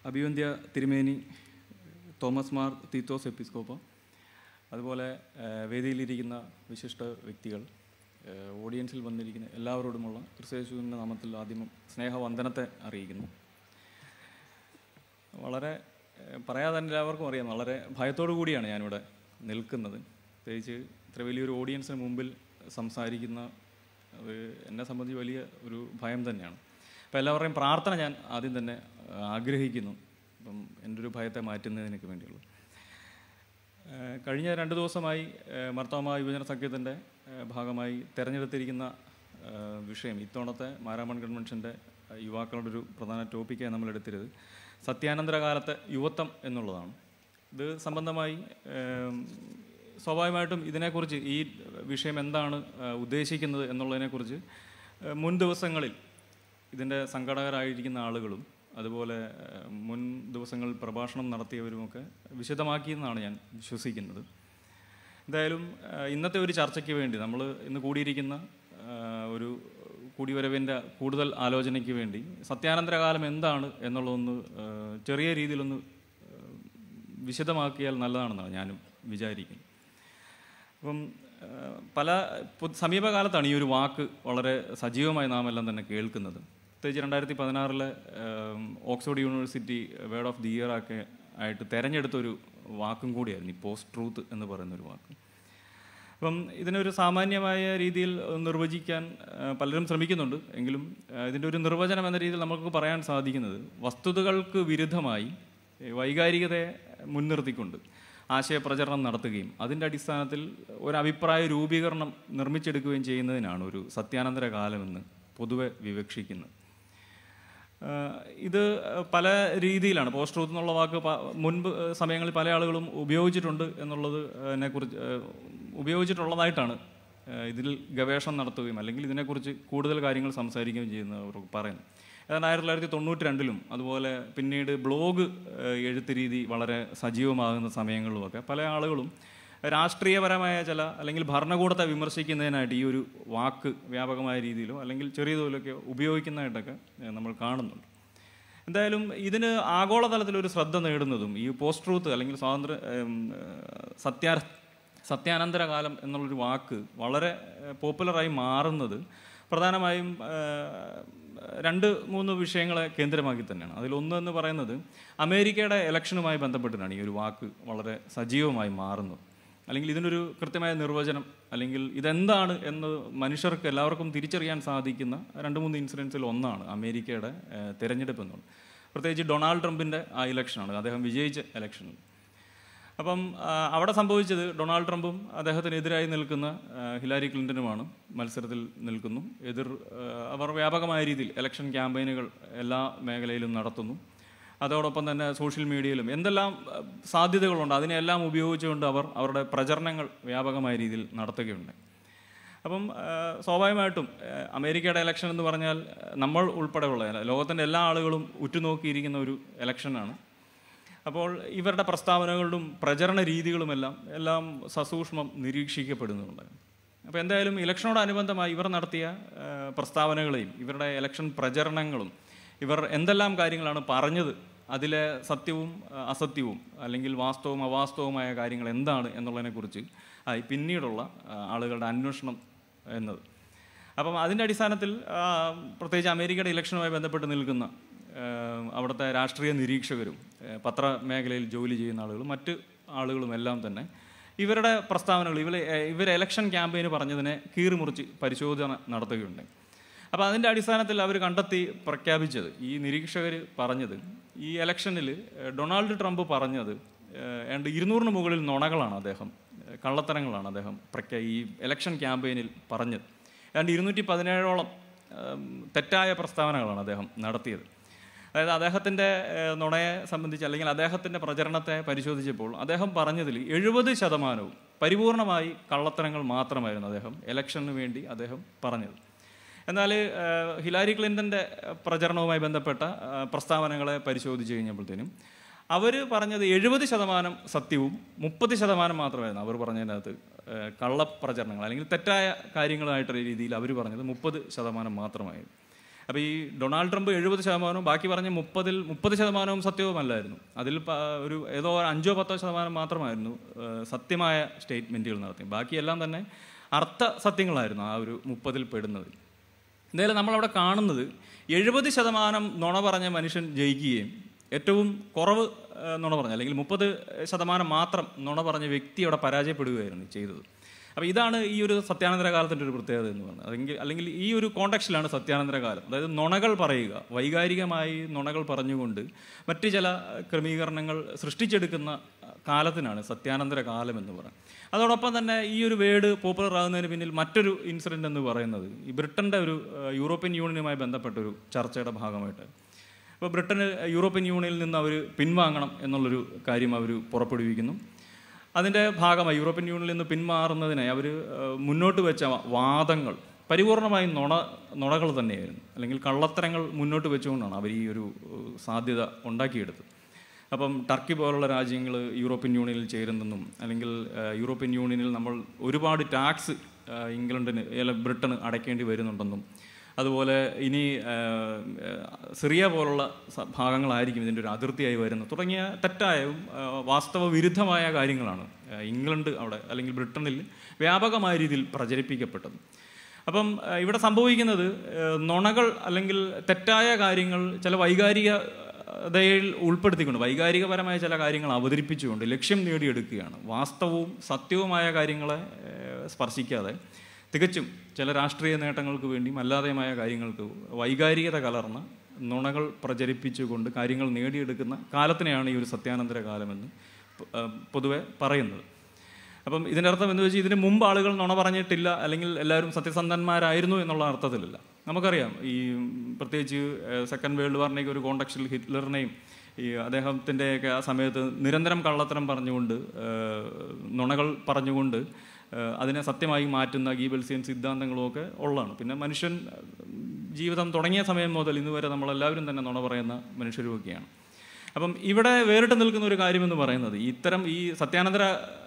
അഭിവന്ധ്യ തിരുമേനി തോമസ് മാർ തീത്തോസ് എപ്പിസ്കോപ്പ അതുപോലെ ഏഹ്, വേദിയിലിരിക്കുന്ന വിശിഷ്ട വ്യക്തികൾ ഏഹ്, ഓഡിയൻസിൽ വന്നിരിക്കുന്ന എല്ലാവരോടുമുള്ള ക്രിസ്തേശുവിൻ്റെ നാമത്തിൽ ആദ്യം സ്നേഹവന്ദനത്തെ അറിയിക്കുന്നു വളരെ ഏഹ്, പറയാതെ തന്നെ എല്ലാവർക്കും അറിയാം വളരെ ഭയത്തോടു കൂടിയാണ് ഞാനിവിടെ നിൽക്കുന്നത് പ്രത്യേകിച്ച് ഇത്ര വലിയൊരു ഓഡിയൻസിന് മുമ്പിൽ സംസാരിക്കുന്ന അത് എന്നെ സംബന്ധിച്ച് വലിയ ഒരു ഭയം തന്നെയാണ് അപ്പോൾ എല്ലാവരുടെയും പ്രാർത്ഥന ഞാൻ ആദ്യം തന്നെ ഏഹ്, ആഗ്രഹിക്കുന്നു അപ്പം എൻ്റെ ഒരു ഭയത്തെ മാറ്റുന്നതിനൊക്കെ വേണ്ടിയുള്ളൂ ഏഹ് കഴിഞ്ഞ രണ്ട് ദിവസമായി ഏഹ് മർത്തോമ യുവജന സഖ്യത്തിൻ്റെ ഏഹ് ഭാഗമായി തിരഞ്ഞെടുത്തിരിക്കുന്ന ഏഹ് വിഷയം ഇത്തവണത്തെ മാരാമൺ കൺവെൻഷൻ്റെ ഏഹ് യുവാക്കളുടെ ഒരു പ്രധാന ടോപ്പിക്കായി നമ്മൾ എടുത്തിരുന്നത് സത്യാനന്തര കാലത്തെ യുവത്വം എന്നുള്ളതാണ് ഇത് സംബന്ധമായി ഏഹ് സ്വാഭാവികമായിട്ടും ഇതിനെക്കുറിച്ച് ഈ വിഷയം എന്താണ് ഏഹ് ഉദ്ദേശിക്കുന്നത് എന്നുള്ളതിനെക്കുറിച്ച് ഏഹ് മുൻ ദിവസങ്ങളിൽ ഇതിൻ്റെ സംഘാടകരായിരിക്കുന്ന ആളുകളും അതുപോലെ ഏഹ്, മുൻ ദിവസങ്ങളിൽ പ്രഭാഷണം നടത്തിയവരുമൊക്കെ വിശദമാക്കിയെന്നാണ് ഞാൻ വിശ്വസിക്കുന്നത് എന്തായാലും ഏഹ്, ഇന്നത്തെ ഒരു ചർച്ചയ്ക്ക് വേണ്ടി നമ്മൾ ഇന്ന് കൂടിയിരിക്കുന്ന ഏഹ്, ഒരു കൂടിവരവിൻ്റെ കൂടുതൽ ആലോചനയ്ക്ക് വേണ്ടി സത്യാനന്തര കാലം എന്താണ് എന്നുള്ളതൊന്ന് ഏഹ്, ചെറിയ രീതിയിലൊന്ന് ഏഹ്, വിശദമാക്കിയാൽ നല്ലതാണെന്നാണ് ഞാനും വിചാരിക്കുന്നത് അപ്പം ഏഹ്, പല പൊ- സമീപകാലത്താണ് ഈ ഒരു വാക്ക് വളരെ സജീവമായി നാം എല്ലാം തന്നെ കേൾക്കുന്നത് പ്രത്യേകിച്ച് രണ്ടായിരത്തി പതിനാറിലെ Oxford university word of the year ഒക്കെ ആയിട്ട് തിരഞ്ഞെടുത്തൊരു വാക്കും കൂടിയായിരുന്നു ഈ പോസ്റ്റ് ട്രൂത്ത് എന്ന് പറയുന്ന ഒരു വാക്ക് അപ്പം ഇതിനൊരു സാമാന്യമായ രീതിയിൽ നിർവചിക്കാൻ ഏഹ്, പലരും ശ്രമിക്കുന്നുണ്ട് എങ്കിലും ഏഹ്, ഇതിൻ്റെ ഒരു നിർവചനം എന്ന രീതിയിൽ നമുക്ക് പറയാൻ സാധിക്കുന്നത് വസ്തുതകൾക്ക് വിരുദ്ധമായി ഏഹ്, വൈകാരികതയെ മുൻനിർത്തിക്കൊണ്ട് ആശയപ്രചരണം നടത്തുകയും അതിൻ്റെ അടിസ്ഥാനത്തിൽ ഒരു അഭിപ്രായ രൂപീകരണം നിർമ്മിച്ചെടുക്കുകയും ചെയ്യുന്നതിനാണ് ഒരു സത്യാനന്തര കാലമെന്ന് പൊതുവെ വിവക്ഷിക്കുന്നത് ആഹ് ഇത് പല രീതിയിലാണ് പോസ്റ്റ് ട്രൂത്ത് എന്നുള്ള വാക്ക് പ- മുൻപ് ഏഹ് സമയങ്ങളിൽ പല ആളുകളും ഉപയോഗിച്ചിട്ടുണ്ട് എന്നുള്ളത് അതിനെക്കുറിച്ച് ഏഹ് ഉപയോഗിച്ചിട്ടുള്ളതായിട്ടാണ് ഏഹ് ഇതിൽ ഗവേഷണം നടത്തുകയും അല്ലെങ്കിൽ ഇതിനെക്കുറിച്ച് കൂടുതൽ കാര്യങ്ങൾ സംസാരിക്കുകയും ചെയ്യുന്നവർ പറയുന്നു ഏതാണ്ട് ആയിരത്തി തൊള്ളായിരത്തി തൊണ്ണൂറ്റി രണ്ടിലും അതുപോലെ പിന്നീട് ബ്ലോഗ് ഏഹ് എഴുത്ത് രീതി വളരെ സജീവമാകുന്ന സമയങ്ങളിലുമൊക്കെ പല ആളുകളും രാഷ്ട്രീയപരമായ ചില അല്ലെങ്കിൽ ഭരണകൂടത്തെ വിമർശിക്കുന്നതിനായിട്ട് ഈ ഒരു വാക്ക് വ്യാപകമായ രീതിയിലോ അല്ലെങ്കിൽ ചെറിയ തോതിലൊക്കെ ഉപയോഗിക്കുന്നതായിട്ടൊക്കെ ഏഹ് നമ്മൾ കാണുന്നുണ്ട് എന്തായാലും ഇതിന് ആഗോളതലത്തിൽ ഒരു ശ്രദ്ധ നേടുന്നതും ഈ പോസ്റ്റ് ട്രൂത്ത് അല്ലെങ്കിൽ സ്വാതന്ത്ര്യ ഏം, ഏഹ്, സത്യാ സത്യാനന്തര കാലം എന്നുള്ളൊരു വാക്ക് വളരെ ഏഹ്, പോപ്പുലറായി മാറുന്നത് പ്രധാനമായും ഏഹ്, രണ്ട് മൂന്ന് വിഷയങ്ങളെ കേന്ദ്രമാക്കി തന്നെയാണ് അതിലൊന്ന് എന്ന് പറയുന്നത് അമേരിക്കയുടെ ഇലക്ഷനുമായി ബന്ധപ്പെട്ടിട്ടാണ് ഈ ഒരു വാക്ക് വളരെ സജീവമായി മാറുന്നത് അല്ലെങ്കിൽ ഇതിനൊരു കൃത്യമായ നിർവചനം അല്ലെങ്കിൽ ഇതെന്താണ് എന്ന് മനുഷ്യർക്ക് എല്ലാവർക്കും തിരിച്ചറിയാൻ സാധിക്കുന്ന രണ്ട് മൂന്ന് ഇൻസിഡൻസിൽ ഒന്നാണ് അമേരിക്കയുടെ ഏഹ്, തെരഞ്ഞെടുപ്പ് എന്നുള്ളത് പ്രത്യേകിച്ച് ഡൊണാൾഡ് ട്രംപിൻ്റെ ആ ഇലക്ഷനാണ് അദ്ദേഹം വിജയിച്ച ഇലക്ഷനിൽ അപ്പം ആ, അവിടെ സംഭവിച്ചത് ഡൊണാൾഡ് ട്രംപും അദ്ദേഹത്തിനെതിരായി നിൽക്കുന്ന ആ, ഹിലാരി ക്ലിൻ്റനുമാണ് മത്സരത്തിൽ നിൽക്കുന്നു എതിർ ആ, അവർ വ്യാപകമായ രീതിയിൽ ഇലക്ഷൻ ക്യാമ്പയിനുകൾ എല്ലാ മേഖലയിലും നടത്തുന്നു അതോടൊപ്പം തന്നെ സോഷ്യൽ മീഡിയയിലും എന്തെല്ലാം ആ, സാധ്യതകളുണ്ട് അതിനെല്ലാം ഉപയോഗിച്ചുകൊണ്ട് അവർ അവരുടെ പ്രചരണങ്ങൾ വ്യാപകമായ രീതിയിൽ നടത്തുകയുണ്ട് അപ്പം ആ, സ്വാഭാവികമായിട്ടും ആ, അമേരിക്കയുടെ ഇലക്ഷൻ എന്ന് പറഞ്ഞാൽ ആ, നമ്മൾ ഉൾപ്പെടെയുള്ള ലോകത്തിൻ്റെ എല്ലാ ആളുകളും ഉറ്റുനോക്കിയിരിക്കുന്ന ഒരു ഇലക്ഷനാണ് അപ്പോൾ ഇവരുടെ പ്രസ്താവനകളും പ്രചരണ രീതികളുമെല്ലാം എല്ലാം സസൂക്ഷ്മം നിരീക്ഷിക്കപ്പെടുന്നുണ്ട് അപ്പോൾ എന്തായാലും ഇലക്ഷനോടനുബന്ധമായി ഇവർ നടത്തിയ ആ, പ്രസ്താവനകളെയും ഇവരുടെ ഇലക്ഷൻ പ്രചരണങ്ങളും ഇവർ എന്തെല്ലാം കാര്യങ്ങളാണ് പറഞ്ഞത് അതിലെ സത്യവും ആ, അസത്യവും അല്ലെങ്കിൽ വാസ്തവവും അവാസ്തവവുമായ കാര്യങ്ങൾ എന്താണ് എന്നുള്ളതിനെക്കുറിച്ച് ആയി പിന്നീടുള്ള ആ, ആളുകളുടെ അന്വേഷണം എന്നത് അപ്പം അതിൻ്റെ അടിസ്ഥാനത്തിൽ ആ, പ്രത്യേകിച്ച് അമേരിക്കയുടെ ഇലക്ഷനുമായി ബന്ധപ്പെട്ട് നിൽക്കുന്ന ആ, അവിടുത്തെ രാഷ്ട്രീയ നിരീക്ഷകരും ആ, പത്രമേഖലയിൽ ജോലി ചെയ്യുന്ന ആളുകളും മറ്റ് ആളുകളും എല്ലാം തന്നെ ഇവരുടെ പ്രസ്താവനകൾ ഇവർ ഇവർ ഇലക്ഷൻ ക്യാമ്പയിന് പറഞ്ഞതിനെ കീറിമുറിച്ച് പരിശോധന നടത്തുകയുണ്ടായി അപ്പോൾ അതിൻ്റെ അടിസ്ഥാനത്തിൽ അവർ കണ്ടെത്തി പ്രഖ്യാപിച്ചത് ഈ നിരീക്ഷകർ പറഞ്ഞത് ഈ ഇലക്ഷനിൽ ഡൊണാൾഡ് ട്രംപ് പറഞ്ഞത് ഏഹ്, ഏതാണ്ട് ഇരുന്നൂറിന് മുകളിൽ നുണകളാണ് അദ്ദേഹം ഏഹ്, കള്ളത്തരങ്ങളാണ് അദ്ദേഹം പ്രഖ്യാ ഈ ഇലക്ഷൻ ക്യാമ്പയിനിൽ പറഞ്ഞത് ഏതാണ്ട് ഇരുന്നൂറ്റി പതിനേഴോളം ഏം, തെറ്റായ പ്രസ്താവനകളാണ് അദ്ദേഹം നടത്തിയത് അതായത് അദ്ദേഹത്തിൻ്റെ ഏഹ്, നുണയെ സംബന്ധിച്ച് അല്ലെങ്കിൽ അദ്ദേഹത്തിൻ്റെ പ്രചരണത്തെ പരിശോധിച്ചപ്പോൾ അദ്ദേഹം പറഞ്ഞതിൽ എഴുപത് ശതമാനവും പരിപൂർണമായി കള്ളത്തരങ്ങൾ മാത്രമായിരുന്നു അദ്ദേഹം ഇലക്ഷന് വേണ്ടി അദ്ദേഹം പറഞ്ഞത് എന്നാൽ ഏഹ്, ഹിലാരി ക്ലിൻ്റൻ്റെ പ്രചരണവുമായി ബന്ധപ്പെട്ട ഏഹ്, പ്രസ്താവനകളെ പരിശോധിച്ച് കഴിഞ്ഞപ്പോഴത്തേനും അവർ പറഞ്ഞത് എഴുപത് ശതമാനം സത്യവും മുപ്പത് ശതമാനം മാത്രമായിരുന്നു അവർ പറഞ്ഞതിനകത്ത് ഏഹ്, കള്ളപ്രചരണങ്ങൾ അല്ലെങ്കിൽ തെറ്റായ കാര്യങ്ങളായിട്ടുള്ള രീതിയിൽ അവർ പറഞ്ഞത് മുപ്പത് ശതമാനം മാത്രമായിരുന്നു അപ്പോൾ ഈ ഡൊണാൾഡ് ട്രംപ് എഴുപത് ശതമാനവും ബാക്കി പറഞ്ഞ മുപ്പതിൽ മുപ്പത് ശതമാനവും സത്യവുമല്ലായിരുന്നു അതിൽ പ- ഒരു ഏതോ അഞ്ചോ പത്തോ ശതമാനം മാത്രമായിരുന്നു ഏഹ്, സത്യമായ സ്റ്റേറ്റ്മെൻറ്റുകൾ നടത്തി ബാക്കിയെല്ലാം തന്നെ അർത്ഥ സത്യങ്ങളായിരുന്നു ആ ഒരു മുപ്പതിൽ പെടുന്നത് എന്തായാലും നമ്മളവിടെ കാണുന്നത് എഴുപത് ശതമാനം നുണ പറഞ്ഞ മനുഷ്യൻ ജയിക്കുകയും ഏറ്റവും കുറവ് ആ, നുണ പറഞ്ഞ അല്ലെങ്കിൽ മുപ്പത് ശതമാനം മാത്രം നുണ പറഞ്ഞ വ്യക്തി അവിടെ പരാജയപ്പെടുകയായിരുന്നു ചെയ്തത് അപ്പോൾ ഇതാണ് ഈ ഒരു സത്യാനന്തര കാലത്തിൻ്റെ ഒരു പ്രത്യേകത എന്ന് പറയുന്നത് അല്ലെങ്കിൽ അല്ലെങ്കിൽ ഈ ഒരു കോണ്ടക്സ്റ്റിലാണ് സത്യാനന്തര കാലം അതായത് നുണകൾ പറയുക വൈകാരികമായി നുണകൾ പറഞ്ഞുകൊണ്ട് മറ്റ് ചില ക്രമീകരണങ്ങൾ സൃഷ്ടിച്ചെടുക്കുന്ന കാലത്തിനാണ് സത്യാനന്തര കാലം എന്ന് പറയുന്നത് അതോടൊപ്പം തന്നെ ഈ ഒരു വേർഡ് പോപ്പുലർ ആകുന്നതിന് പിന്നിൽ മറ്റൊരു ഇൻസിഡൻ്റ് എന്ന് പറയുന്നത് ഈ ബ്രിട്ടൻ്റെ ഒരു ആ, യൂറോപ്യൻ യൂണിയനുമായി ബന്ധപ്പെട്ട ഒരു ചർച്ചയുടെ ഭാഗമായിട്ട് അപ്പോൾ ബ്രിട്ടന് യൂറോപ്യൻ യൂണിയനിൽ നിന്ന് അവർ പിൻവാങ്ങണം എന്നുള്ളൊരു കാര്യം അവർ പുറപ്പെടുവിക്കുന്നു അതിൻ്റെ ഭാഗമായി യൂറോപ്യൻ യൂണിയനിൽ നിന്ന് പിന്മാറുന്നതിനായി അവർ മുന്നോട്ട് വെച്ച വാദങ്ങൾ പരിപൂർണമായും നുണ നുണകൾ തന്നെയായിരുന്നു അല്ലെങ്കിൽ കള്ളത്തരങ്ങൾ മുന്നോട്ട് വെച്ചുകൊണ്ടാണ് അവർ ഈ ഒരു ഏഹ്, സാധ്യത ഉണ്ടാക്കിയെടുത്തത് അപ്പം ടർക്കി പോലുള്ള രാജ്യങ്ങൾ യൂറോപ്യൻ യൂണിയനിൽ ചേരുന്നെന്നും അല്ലെങ്കിൽ ഏഹ്, യൂറോപ്യൻ യൂണിയനിൽ നമ്മൾ ഒരുപാട് ടാക്സ് ഏഹ്, ഇംഗ്ലണ്ടിന് അല്ല ബ്രിട്ടന് അടയ്ക്കേണ്ടി വരുന്നുണ്ടെന്നും അതുപോലെ ഇനി ഏഹ്, ഏഹ്, സിറിയ പോലുള്ള സ- ഭാഗങ്ങളായിരിക്കും ഇതിൻ്റെ ഒരു അതിർത്തിയായി വരുന്നത് തുടങ്ങിയ തെറ്റായും ഏഹ്, വാസ്തവ വിരുദ്ധമായ കാര്യങ്ങളാണ് ഏഹ്, ഇംഗ്ലണ്ട് അവിടെ അല്ലെങ്കിൽ ബ്രിട്ടനിൽ വ്യാപകമായ രീതിയിൽ പ്രചരിപ്പിക്കപ്പെട്ടത് അപ്പം ഏഹ്, ഇവിടെ സംഭവിക്കുന്നത് ഏഹ്, നുണകൾ അല്ലെങ്കിൽ തെറ്റായ കാര്യങ്ങൾ ചില വൈകാരിക ദയിൽ ഉൾപ്പെടുത്തിക്കൊണ്ട് വൈകാരികപരമായ ചില കാര്യങ്ങൾ അവതരിപ്പിച്ചുകൊണ്ട് ലക്ഷ്യം നേടിയെടുക്കുകയാണ് വാസ്തവവും സത്യവുമായ കാര്യങ്ങളെ ഏഹ്, സ്പർശിക്കാതെ തികച്ചും ചില രാഷ്ട്രീയ നേട്ടങ്ങൾക്ക് വേണ്ടിയും അല്ലാതെയുമായ കാര്യങ്ങൾക്ക് വൈകാരികത കലർന്ന നുണകൾ പ്രചരിപ്പിച്ചുകൊണ്ട് കാര്യങ്ങൾ നേടിയെടുക്കുന്ന കാലത്തിനെയാണ് ഈ ഒരു സത്യാനന്തര കാലമെന്ന് പൊ- ഏഹ് പൊതുവെ പറയുന്നത് അപ്പം ഇതിൻ്റെ അർത്ഥം എന്ന് വെച്ചാൽ ഇതിന് മുമ്പ് ആളുകൾ നുണ പറഞ്ഞിട്ടില്ല അല്ലെങ്കിൽ എല്ലാവരും സത്യസന്ധന്മാരായിരുന്നു എന്നുള്ള അർത്ഥത്തിലല്ല നമുക്കറിയാം ഈ പ്രത്യേകിച്ച് സെക്കൻഡ് വേൾഡ് വാറിൻ്റെയൊക്കെ ഒരു കോണ്ടക്സ്റ്റിൽ ഹിറ്റ്ലറിനെയും ഈ അദ്ദേഹത്തിൻ്റെയൊക്കെ ആ സമയത്ത് നിരന്തരം കള്ളത്തരം പറഞ്ഞുകൊണ്ട് ഏഹ്, നുണകൾ പറഞ്ഞുകൊണ്ട് ഏഹ്, അതിനെ സത്യമായി മാറ്റുന്ന ഗീബൽസിയൻ സിദ്ധാന്തങ്ങളും ഒക്കെ ഉള്ളതാണ് പിന്നെ മനുഷ്യൻ ഏഹ്, ജീവിതം തുടങ്ങിയ സമയം മുതൽ ഇന്ന് വരെ നമ്മളെല്ലാവരും തന്നെ നുണ പറയുന്ന മനുഷ്യരുമൊക്കെയാണ് അപ്പം ഇവിടെ വേറിട്ട് നിൽക്കുന്ന ഒരു കാര്യമെന്ന് പറയുന്നത് ഇത്തരം ഈ സത്യാനന്തര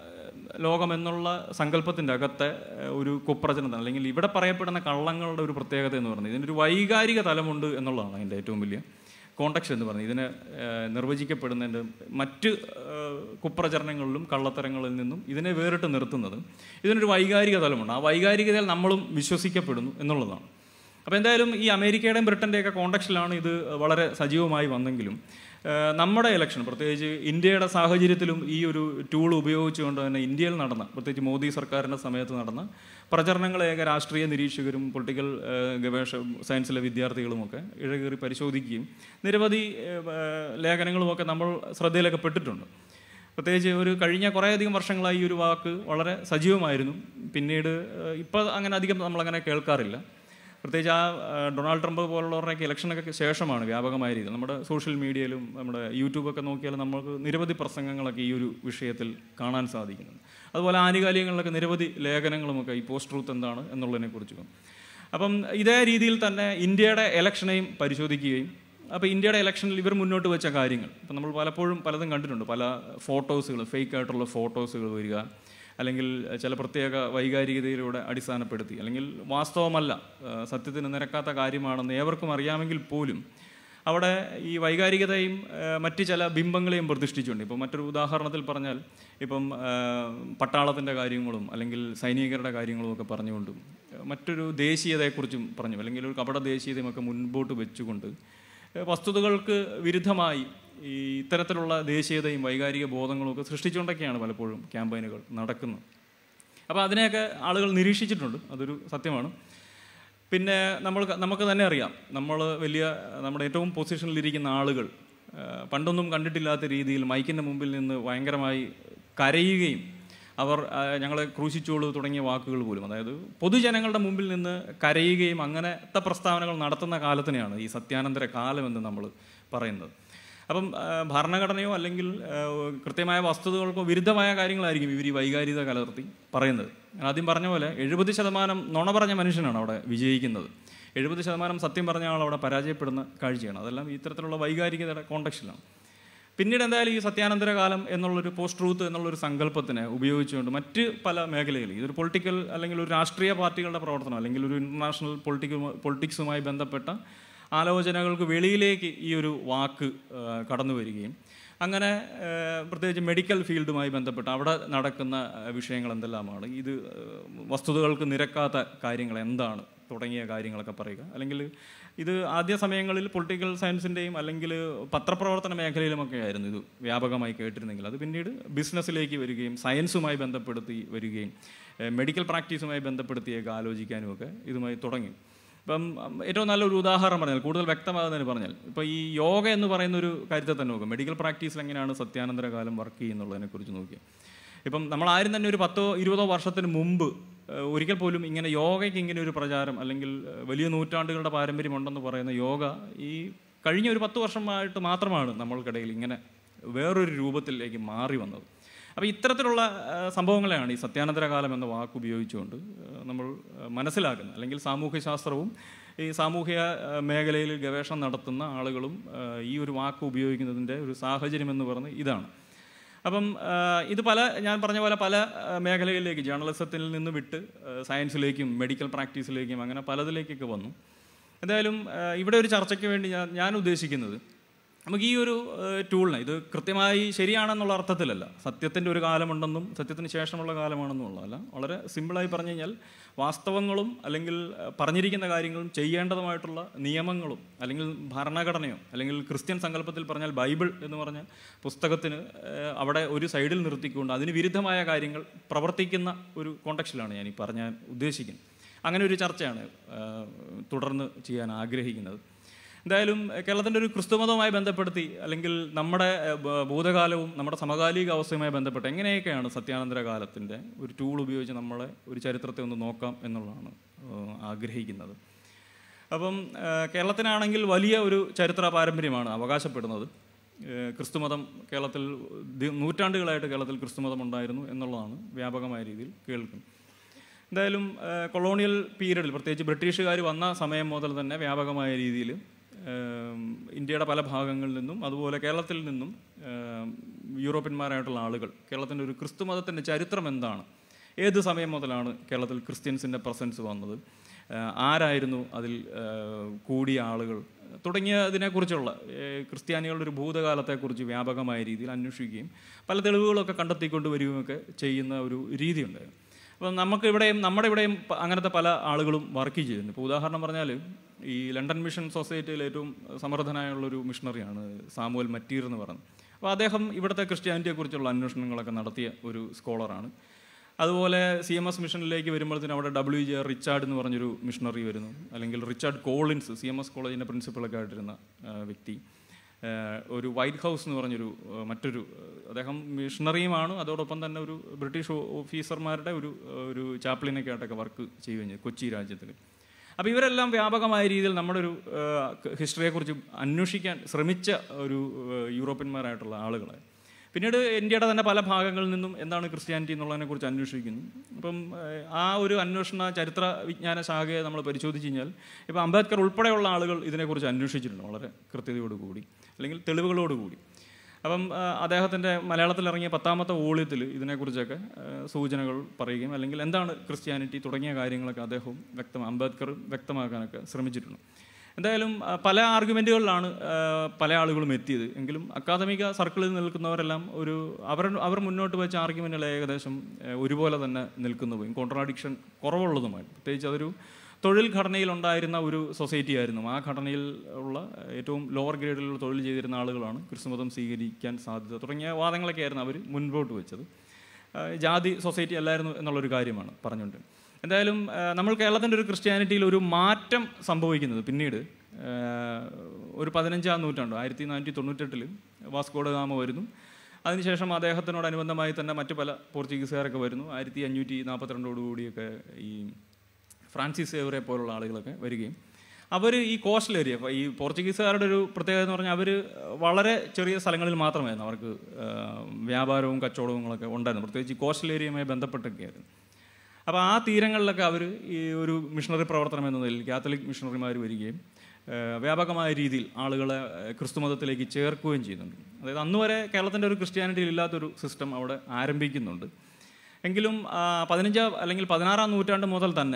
ലോകം എന്നുള്ള സങ്കല്പത്തിൻ്റെ അകത്തെ ഏഹ്, ഒരു കുപ്രചനം അല്ലെങ്കിൽ ഇവിടെ പറയപ്പെടുന്ന കള്ളങ്ങളുടെ ഒരു പ്രത്യേകത എന്ന് പറയുന്നത് ഇതിനൊരു വൈകാരിക തലമുണ്ട് എന്നുള്ളതാണ് അതിൻ്റെ ഏറ്റവും വലിയ കോണ്ടക്സ് എന്ന് പറയുന്നത് ഇതിനെ ഏഹ്, നിർവചിക്കപ്പെടുന്നതിൻ്റെ മറ്റ് ഏഹ്, കുപ്രചരണങ്ങളിലും കള്ളത്തരങ്ങളിൽ നിന്നും ഇതിനെ വേറിട്ട് നിർത്തുന്നത് ഇതിനൊരു വൈകാരിക തലമുണ്ട് ആ വൈകാരികതയിൽ നമ്മളും വിശ്വസിക്കപ്പെടുന്നു എന്നുള്ളതാണ് അപ്പോൾ എന്തായാലും ഈ അമേരിക്കയുടെയും ബ്രിട്ടൻ്റെയൊക്കെ കോണ്ടക്സ്റ്റിലാണ് ഇത് വളരെ സജീവമായി വന്നെങ്കിലും ഏഹ് നമ്മുടെ ഇലക്ഷൻ പ്രത്യേകിച്ച് ഇന്ത്യയുടെ സാഹചര്യത്തിലും ഈ ഒരു ടൂൾ ഉപയോഗിച്ചുകൊണ്ട് തന്നെ ഇന്ത്യയിൽ നടന്ന പ്രത്യേകിച്ച് മോദി സർക്കാരിൻ്റെ സമയത്ത് നടന്ന പ്രചരണങ്ങളെയൊക്കെ രാഷ്ട്രീയ നിരീക്ഷകരും പൊളിറ്റിക്കൽ ഏഹ് ഗവേഷക സയൻസിലെ വിദ്യാർത്ഥികളുമൊക്കെ ഇഴകേറി പരിശോധിക്കുകയും നിരവധി ഏഹ് ലേഖനങ്ങളുമൊക്കെ നമ്മൾ ശ്രദ്ധയിലൊക്കെ പെട്ടിട്ടുണ്ട് പ്രത്യേകിച്ച് ഒരു കഴിഞ്ഞ കുറേയധികം വർഷങ്ങളായി ഈ ഒരു വാക്ക് വളരെ സജീവമായിരുന്നു പിന്നീട് ഇപ്പോൾ അങ്ങനെ അധികം നമ്മളങ്ങനെ കേൾക്കാറില്ല പ്രത്യേകിച്ച് ആ ആ, ഡൊണാൾഡ് ട്രംപ് പോലുള്ളവരുടെയൊക്കെ ഇലക്ഷനൊക്കെ ശേഷമാണ് വ്യാപകമായ രീതിയിൽ നമ്മുടെ സോഷ്യൽ മീഡിയയിലും നമ്മുടെ യൂട്യൂബൊക്കെ നോക്കിയാൽ നമുക്ക് നിരവധി പ്രസംഗങ്ങളൊക്കെ ഈ ഒരു വിഷയത്തിൽ കാണാൻ സാധിക്കുന്നുണ്ട് അതുപോലെ ആനുകാലികങ്ങളിലൊക്കെ നിരവധി ലേഖനങ്ങളുമൊക്കെ ഈ പോസ്റ്റ് ട്രൂത്ത് എന്താണ് എന്നുള്ളതിനെക്കുറിച്ചും അപ്പം ഇതേ രീതിയിൽ തന്നെ ഇന്ത്യയുടെ ഇലക്ഷനെയും പരിശോധിക്കുകയും അപ്പോൾ ഇന്ത്യയുടെ ഇലക്ഷനിൽ ഇവർ മുന്നോട്ട് വെച്ച കാര്യങ്ങൾ ഇപ്പം നമ്മൾ പലപ്പോഴും പലതും കണ്ടിട്ടുണ്ട് പല ഫോട്ടോസുകൾ ഫേക്ക് ആയിട്ടുള്ള ഫോട്ടോസുകൾ വരിക അല്ലെങ്കിൽ ചില പ്രത്യേക വൈകാരികതയിലൂടെ അടിസ്ഥാനപ്പെടുത്തി അല്ലെങ്കിൽ വാസ്തവമല്ല ആ, സത്യത്തിന് നിരക്കാത്ത കാര്യമാണെന്ന് ഏവർക്കും അറിയാമെങ്കിൽ പോലും അവിടെ ഈ വൈകാരികതയും ആ, മറ്റ് ചില ബിംബങ്ങളെയും പ്രതിഷ്ഠിച്ചുകൊണ്ട് ഇപ്പോൾ മറ്റൊരു ഉദാഹരണത്തിൽ പറഞ്ഞാൽ ഇപ്പം പട്ടാളത്തിൻ്റെ കാര്യങ്ങളും അല്ലെങ്കിൽ സൈനികരുടെ കാര്യങ്ങളും ഒക്കെ പറഞ്ഞുകൊണ്ടും ആ, മറ്റൊരു ദേശീയതയെക്കുറിച്ചും പറഞ്ഞു അല്ലെങ്കിൽ ഒരു കപട ദേശീയതയും ഒക്കെ മുൻപോട്ട് വെച്ചുകൊണ്ട് ഏഹ് വസ്തുതകൾക്ക് വിരുദ്ധമായി ഈ ഇത്തരത്തിലുള്ള ദേശീയതയും വൈകാരിക ബോധങ്ങളും ഒക്കെ സൃഷ്ടിച്ചുകൊണ്ടൊക്കെയാണ് പലപ്പോഴും ക്യാമ്പയിനുകൾ നടക്കുന്നത് അപ്പോൾ അതിനെയൊക്കെ ആളുകൾ നിരീക്ഷിച്ചിട്ടുണ്ട് അതൊരു സത്യമാണ് പിന്നെ നമ്മൾ നമുക്ക് തന്നെ അറിയാം നമ്മൾ വലിയ നമ്മുടെ ഏറ്റവും പൊസിഷനിലിരിക്കുന്ന ആളുകൾ ഏഹ് പണ്ടൊന്നും കണ്ടിട്ടില്ലാത്ത രീതിയിൽ മൈക്കിൻ്റെ മുമ്പിൽ നിന്ന് ഭയങ്കരമായി കരയുകയും അവർ ആ, ഞങ്ങളെ ക്രൂശിച്ചോളൂ തുടങ്ങിയ വാക്കുകൾ പോലും അതായത് പൊതുജനങ്ങളുടെ മുമ്പിൽ നിന്ന് കരയുകയും അങ്ങനത്തെ പ്രസ്താവനകൾ നടത്തുന്ന കാലത്തിനെയാണ് ഈ സത്യാനന്തര കാലം എന്ന് നമ്മൾ പറയുന്നത് അപ്പം ആ, ഭരണഘടനയോ അല്ലെങ്കിൽ ആ, കൃത്യമായ വസ്തുതകൾക്കോ വിരുദ്ധമായ കാര്യങ്ങളായിരിക്കും ഇവർ ഈ വൈകാരികത കലർത്തി പറയുന്നത് ഞാൻ ആദ്യം പറഞ്ഞ പോലെ എഴുപത് ശതമാനം നുണ പറഞ്ഞ മനുഷ്യനാണ് അവിടെ വിജയിക്കുന്നത് എഴുപത് ശതമാനം സത്യം പറഞ്ഞ ആൾ അവിടെ പരാജയപ്പെടുന്ന കാഴ്ചയാണ് അതെല്ലാം ഇത്തരത്തിലുള്ള വൈകാരികതയുടെ കോണ്ടക്സ്റ്റിലാണ് പിന്നീട് എന്തായാലും ഈ സത്യാനന്തര കാലം എന്നുള്ളൊരു പോസ്റ്റ് ട്രൂത്ത് എന്നുള്ളൊരു സങ്കല്പത്തിനെ ഉപയോഗിച്ചുകൊണ്ട് മറ്റ് പല മേഖലകളിൽ ഇതൊരു പൊളിറ്റിക്കൽ അല്ലെങ്കിൽ ഒരു രാഷ്ട്രീയ പാർട്ടികളുടെ പ്രവർത്തനം അല്ലെങ്കിൽ ഒരു ഇൻ്റർനാഷണൽ പൊളിറ്റിക്കൽ പൊളിറ്റിക്സുമായി ബന്ധപ്പെട്ട ആലോചനകൾക്ക് വെളിയിലേക്ക് ഈ ഒരു വാക്ക് ആ, കടന്നു വരികയും അങ്ങനെ ആ, പ്രത്യേകിച്ച് മെഡിക്കൽ ഫീൽഡുമായി ബന്ധപ്പെട്ട് അവിടെ നടക്കുന്ന ആ, വിഷയങ്ങൾ എന്തെല്ലാമാണ് ഇത് ആ, വസ്തുതകൾക്ക് നിരക്കാത്ത കാര്യങ്ങൾ എന്താണ് തുടങ്ങിയ കാര്യങ്ങളൊക്കെ പറയുക അല്ലെങ്കിൽ ഇത് ആദ്യ സമയങ്ങളിൽ പൊളിറ്റിക്കൽ സയൻസിൻ്റെയും അല്ലെങ്കിൽ പത്രപ്രവർത്തന മേഖലയിലുമൊക്കെ ആയിരുന്നു ഇത് വ്യാപകമായി കേട്ടിരുന്നെങ്കിൽ അത് പിന്നീട് ബിസിനസ്സിലേക്ക് വരികയും സയൻസുമായി ബന്ധപ്പെടുത്തി വരികയും ഏഹ് മെഡിക്കൽ പ്രാക്ടീസുമായി ബന്ധപ്പെടുത്തിയൊക്കെ ആലോചിക്കാനും ഒക്കെ ഇതുമായി തുടങ്ങി ഇപ്പം ഉം, ഏറ്റവും നല്ലൊരു ഉദാഹരണം പറഞ്ഞാൽ കൂടുതൽ വ്യക്തമാകുന്നതിന് പറഞ്ഞാൽ ഇപ്പോൾ ഈ യോഗ എന്ന് പറയുന്ന ഒരു കാര്യത്തെ തന്നെ നോക്കുക മെഡിക്കൽ പ്രാക്ടീസിൽ എങ്ങനെയാണ് സത്യാനന്തര കാലം വർക്ക് ചെയ്യുന്നുള്ളതിനെക്കുറിച്ച് നോക്കിയാൽ ഇപ്പം നമ്മൾ ആരും തന്നെ ഒരു പത്തോ ഇരുപതോ വർഷത്തിന് മുമ്പ് ഏഹ്, ഒരിക്കൽ പോലും ഇങ്ങനെ യോഗയ്ക്ക് ഇങ്ങനെ ഒരു പ്രചാരം അല്ലെങ്കിൽ ഏഹ്, വലിയ നൂറ്റാണ്ടുകളുടെ പാരമ്പര്യമുണ്ടെന്ന് പറയുന്ന യോഗ ഈ കഴിഞ്ഞ ഒരു പത്ത് വർഷമായിട്ട് മാത്രമാണ് നമ്മൾക്കിടയിൽ ഇങ്ങനെ വേറൊരു രൂപത്തിലേക്ക് മാറി വന്നത് അപ്പോൾ ഇത്തരത്തിലുള്ള ആ, സംഭവങ്ങളെയാണ് ഈ സത്യാനന്തര കാലം എന്ന വാക്ക് ഉപയോഗിച്ചുകൊണ്ട് ആ, നമ്മൾ ആ, മനസ്സിലാക്കുന്നത് അല്ലെങ്കിൽ സാമൂഹ്യശാസ്ത്രവും ഈ സാമൂഹ്യ ആ, മേഖലയിൽ ഗവേഷണം നടത്തുന്ന ആളുകളും ആ, ഈ ഒരു വാക്ക് ഉപയോഗിക്കുന്നതിൻ്റെ ഒരു സാഹചര്യം എന്ന് പറയുന്നത് ഇതാണ് അപ്പം ആ, ഇത് പല ഞാൻ പറഞ്ഞ പോലെ പല ആ, മേഖലകളിലേക്ക് ജേർണലിസത്തിൽ നിന്ന് വിട്ട് ആ, സയൻസിലേക്കും മെഡിക്കൽ പ്രാക്ടീസിലേക്കും അങ്ങനെ പലതിലേക്കൊക്കെ വന്നു എന്തായാലും ആ, ഇവിടെ ഒരു ചർച്ചയ്ക്ക് വേണ്ടി ഞാൻ ഞാൻ ഉദ്ദേശിക്കുന്നത് നമുക്ക് ഈ ഒരു ടൂളിനെ ഇത് കൃത്യമായി ശരിയാണെന്നുള്ള അർത്ഥത്തിലല്ല സത്യത്തിൻ്റെ ഒരു കാലമുണ്ടെന്നും സത്യത്തിന് ശേഷമുള്ള കാലമാണെന്നും ഉള്ളതല്ല വളരെ സിമ്പിളായി പറഞ്ഞു കഴിഞ്ഞാൽ വാസ്തവങ്ങളും അല്ലെങ്കിൽ ആ, പറഞ്ഞിരിക്കുന്ന കാര്യങ്ങളും ചെയ്യേണ്ടതുമായിട്ടുള്ള നിയമങ്ങളും അല്ലെങ്കിൽ ഭരണഘടനയോ അല്ലെങ്കിൽ ക്രിസ്ത്യൻ സങ്കല്പത്തിൽ പറഞ്ഞാൽ ബൈബിൾ എന്ന് പറഞ്ഞ പുസ്തകത്തിന് ആ, അവിടെ ഒരു സൈഡിൽ നിർത്തിക്കൊണ്ട് അതിന് വിരുദ്ധമായ കാര്യങ്ങൾ പ്രവർത്തിക്കുന്ന ഒരു കോണ്ടക്സ്റ്റിലാണ് ഞാൻ ഈ പറഞ്ഞാൻ ഉദ്ദേശിക്കുന്നത് അങ്ങനെ ഒരു ചർച്ചയാണ് ആ, തുടർന്ന് ചെയ്യാൻ ആഗ്രഹിക്കുന്നത് എന്തായാലും കേരളത്തിൻ്റെ ഒരു ക്രിസ്തുമതവുമായി ബന്ധപ്പെടുത്തി അല്ലെങ്കിൽ നമ്മുടെ ഏഹ്, ഭ- ഭൂതകാലവും നമ്മുടെ സമകാലിക അവസ്ഥയുമായി ബന്ധപ്പെട്ട് എങ്ങനെയൊക്കെയാണ് സത്യാനന്തര കാലത്തിൻ്റെ ഒരു ടൂൾ ഉപയോഗിച്ച് നമ്മളെ ഒരു ചരിത്രത്തെ ഒന്ന് നോക്കാം എന്നുള്ളതാണ് ഏഹ്, ആഗ്രഹിക്കുന്നത് അപ്പം ഏഹ്, കേരളത്തിനാണെങ്കിൽ വലിയ ഒരു ചരിത്ര പാരമ്പര്യമാണ് അവകാശപ്പെടുന്നത് ഏഹ്, ക്രിസ്തുമതം കേരളത്തിൽ ദി- നൂറ്റാണ്ടുകളായിട്ട് കേരളത്തിൽ ക്രിസ്തുമതം ഉണ്ടായിരുന്നു എന്നുള്ളതാണ് വ്യാപകമായ രീതിയിൽ കേൾക്കുന്നത് എന്തായാലും ഏഹ്, കൊളോണിയൽ പീരീഡിൽ പ്രത്യേകിച്ച് ബ്രിട്ടീഷുകാർ വന്ന സമയം മുതൽ തന്നെ വ്യാപകമായ രീതിയിൽ ഏഹ്, ഇന്ത്യയുടെ പല ഭാഗങ്ങളിൽ നിന്നും അതുപോലെ കേരളത്തിൽ നിന്നും ഏഹ്, യൂറോപ്യന്മാരായിട്ടുള്ള ആളുകൾ കേരളത്തിൻ്റെ ഒരു ക്രിസ്തു മതത്തിൻ്റെ ചരിത്രം എന്താണ് ഏത് സമയം മുതലാണ് കേരളത്തിൽ ക്രിസ്ത്യൻസിൻ്റെ പ്രസൻസ് വന്നത് ഏഹ്, ആരായിരുന്നു അതിൽ ഏഹ്, കൂടിയ ആളുകൾ തുടങ്ങിയതിനെക്കുറിച്ചുള്ള ഏഹ്, ക്രിസ്ത്യാനികളുടെ ഒരു ഭൂതകാലത്തെക്കുറിച്ച് വ്യാപകമായ രീതിയിൽ അന്വേഷിക്കുകയും പല തെളിവുകളൊക്കെ കണ്ടെത്തിക്കൊണ്ട് വരികയുമൊക്കെ ചെയ്യുന്ന ഒരു രീതിയുണ്ടായിരുന്നു അപ്പം നമുക്ക് ഇവിടെയും നമ്മുടെ ഇവിടെയും പ- അങ്ങനത്തെ പല ആളുകളും വർക്ക് ചെയ്യുന്നു ഇപ്പോൾ ഉദാഹരണം പറഞ്ഞാൽ ഈ ലണ്ടൻ മിഷൻ സൊസൈറ്റിയിൽ ഏറ്റവും സമർത്ഥനായുള്ളൊരു മിഷണറിയാണ് സാമുവൽ മറ്റീർ എന്ന് പറയുന്നത് അപ്പോൾ അദ്ദേഹം ഇവിടുത്തെ ക്രിസ്ത്യാനിറ്റിയെക്കുറിച്ചുള്ള അന്വേഷണങ്ങളൊക്കെ നടത്തിയ ഒരു സ്കോളറാണ് അതുപോലെ സി എം എസ് മിഷനിലേക്ക് വരുമ്പോഴത്തേനും അവിടെ ഡബ്ല്യു ജെ റിച്ചാർഡ് എന്ന് പറഞ്ഞൊരു മിഷണറി വരുന്നു അല്ലെങ്കിൽ Richard Collins C M S കോളേജിൻ്റെ പ്രിൻസിപ്പളൊക്കെ ആയിട്ടിരുന്ന ആ, വ്യക്തി ഏഹ് ഒരു വൈറ്റ് ഹൗസ് എന്ന് പറഞ്ഞൊരു ഏഹ് മറ്റൊരു ഏഹ് അദ്ദേഹം മിഷണറിയുമാണ് അതോടൊപ്പം തന്നെ ഒരു ബ്രിട്ടീഷ് ഓ- ഓഫീസർമാരുടെ ഒരു ഏഹ് ഒരു ചാപ്ലിനൊക്കെ ആയിട്ടൊക്കെ വർക്ക് ചെയ്യുകയും ചെയ്തു കൊച്ചി രാജ്യത്തിൽ അപ്പോൾ ഇവരെല്ലാം വ്യാപകമായ രീതിയിൽ നമ്മുടെ ഒരു ഏഹ് ഹിസ്റ്ററിയെക്കുറിച്ച് അന്വേഷിക്കാൻ ശ്രമിച്ച ഒരു ഏഹ് യൂറോപ്യന്മാരായിട്ടുള്ള ആളുകളെ പിന്നീട് ഇന്ത്യയുടെ തന്നെ പല ഭാഗങ്ങളിൽ നിന്നും എന്താണ് ക്രിസ്ത്യാനിറ്റി എന്നുള്ളതിനെക്കുറിച്ച് അന്വേഷിക്കുന്നു അപ്പം ഏഹ്, ആ ഒരു അന്വേഷണ ചരിത്ര വിജ്ഞാന ശാഖയെ നമ്മൾ പരിശോധിച്ച് കഴിഞ്ഞാൽ ഇപ്പോൾ അംബേദ്കർ ഉൾപ്പെടെയുള്ള ആളുകൾ ഇതിനെക്കുറിച്ച് അന്വേഷിച്ചിട്ടുണ്ട് വളരെ കൃത്യതയോടുകൂടി അല്ലെങ്കിൽ തെളിവുകളോടുകൂടി അപ്പം അദ്ദേഹത്തിൻ്റെ മലയാളത്തിൽ ഇറങ്ങിയ പത്താമത്തെ വോളിയത്തിൽ ഇതിനെക്കുറിച്ചൊക്കെ ആ, സൂചനകൾ പറയുകയും അല്ലെങ്കിൽ എന്താണ് ക്രിസ്ത്യാനിറ്റി തുടങ്ങിയ കാര്യങ്ങളൊക്കെ അദ്ദേഹവും വ്യക്തം അംബേദ്കർ വ്യക്തമാക്കാനൊക്കെ ശ്രമിച്ചിട്ടുണ്ട് എന്തായാലും ആ, പല ആർഗ്യുമെൻറ്റുകളിലാണ് പല ആളുകളും എത്തിയത് എങ്കിലും അക്കാദമിക സർക്കിളിൽ നിൽക്കുന്നവരെല്ലാം ഒരു അവർ അവർ മുന്നോട്ട് വെച്ച ആർഗ്യുമെൻറ്റുകൾ ഏകദേശം ആ, ഒരുപോലെ തന്നെ നിൽക്കുന്നതും കോൺട്രാഡിക്ഷൻ കുറവുള്ളതുമായിട്ട് പ്രത്യേകിച്ച് അതൊരു തൊഴിൽ ഘടനയിൽ ഉണ്ടായിരുന്ന ഒരു സൊസൈറ്റി ആയിരുന്നു ആ ഘടനയിൽ ഉള്ള ഏറ്റവും ലോവർ ഗ്രേഡിലുള്ള തൊഴിൽ ചെയ്തിരുന്ന ആളുകളാണ് ക്രിസ്തുമതം സ്വീകരിക്കാൻ സാധ്യത തുടങ്ങിയ വാദങ്ങളൊക്കെ ആയിരുന്നു അവർ മുൻപോട്ട് വെച്ചത് ആ, ജാതി സൊസൈറ്റി അല്ലായിരുന്നു എന്നുള്ളൊരു കാര്യമാണ് പറഞ്ഞുകൊണ്ട് എന്തായാലും ആ, നമ്മൾ കേരളത്തിൻ്റെ ഒരു ക്രിസ്ത്യാനിറ്റിയിൽ ഒരു മാറ്റം സംഭവിക്കുന്നത് പിന്നീട് ആ, ഒരു പതിനഞ്ചാം നൂറ്റാണ്ട് ആയിരത്തി നാനൂറ്റി തൊണ്ണൂറ്റെട്ടിൽ വാസ്കോഡ ഗാമ വരുന്നു അതിനുശേഷം അദ്ദേഹത്തിനോടനുബന്ധമായി തന്നെ മറ്റു പല പോർച്ചുഗീസുകാരൊക്കെ വരുന്നു ആയിരത്തി അഞ്ഞൂറ്റി നാൽപ്പത്തിരണ്ടോടുകൂടിയൊക്കെ ഈ ഫ്രാൻസിസ് സേവറെ പോലുള്ള ആളുകളൊക്കെ വരികയും അവർ ഈ കോസ്റ്റൽ ഏരിയ ഈ പോർച്ചുഗീസുകാരുടെ ഒരു പ്രത്യേകത എന്ന് പറഞ്ഞാൽ അവർ വളരെ ചെറിയ സ്ഥലങ്ങളിൽ മാത്രമായിരുന്നു അവർക്ക് ആ, വ്യാപാരവും കച്ചവടവുങ്ങളൊക്കെ ഉണ്ടായിരുന്നു പ്രത്യേകിച്ച് ഈ കോസ്റ്റൽ ഏരിയയുമായി ബന്ധപ്പെട്ടൊക്കെയായിരുന്നു അപ്പോൾ ആ തീരങ്ങളിലൊക്കെ അവർ ഈ ഒരു മിഷണറി പ്രവർത്തനം എന്ന നിലയിൽ കാത്തലിക് മിഷണറിമാർ വരികയും ആ, വ്യാപകമായ രീതിയിൽ ആളുകളെ ആ, ക്രിസ്തുമതത്തിലേക്ക് ചേർക്കുകയും ചെയ്യുന്നുണ്ട് അതായത് അന്ന് വരെ കേരളത്തിൻ്റെ ഒരു ക്രിസ്ത്യാനിറ്റിയിൽ ഇല്ലാത്തൊരു സിസ്റ്റം അവിടെ ആരംഭിക്കുന്നുണ്ട് എങ്കിലും ആ, പതിനഞ്ചാം അല്ലെങ്കിൽ പതിനാറാം നൂറ്റാണ്ട് മുതൽ തന്നെ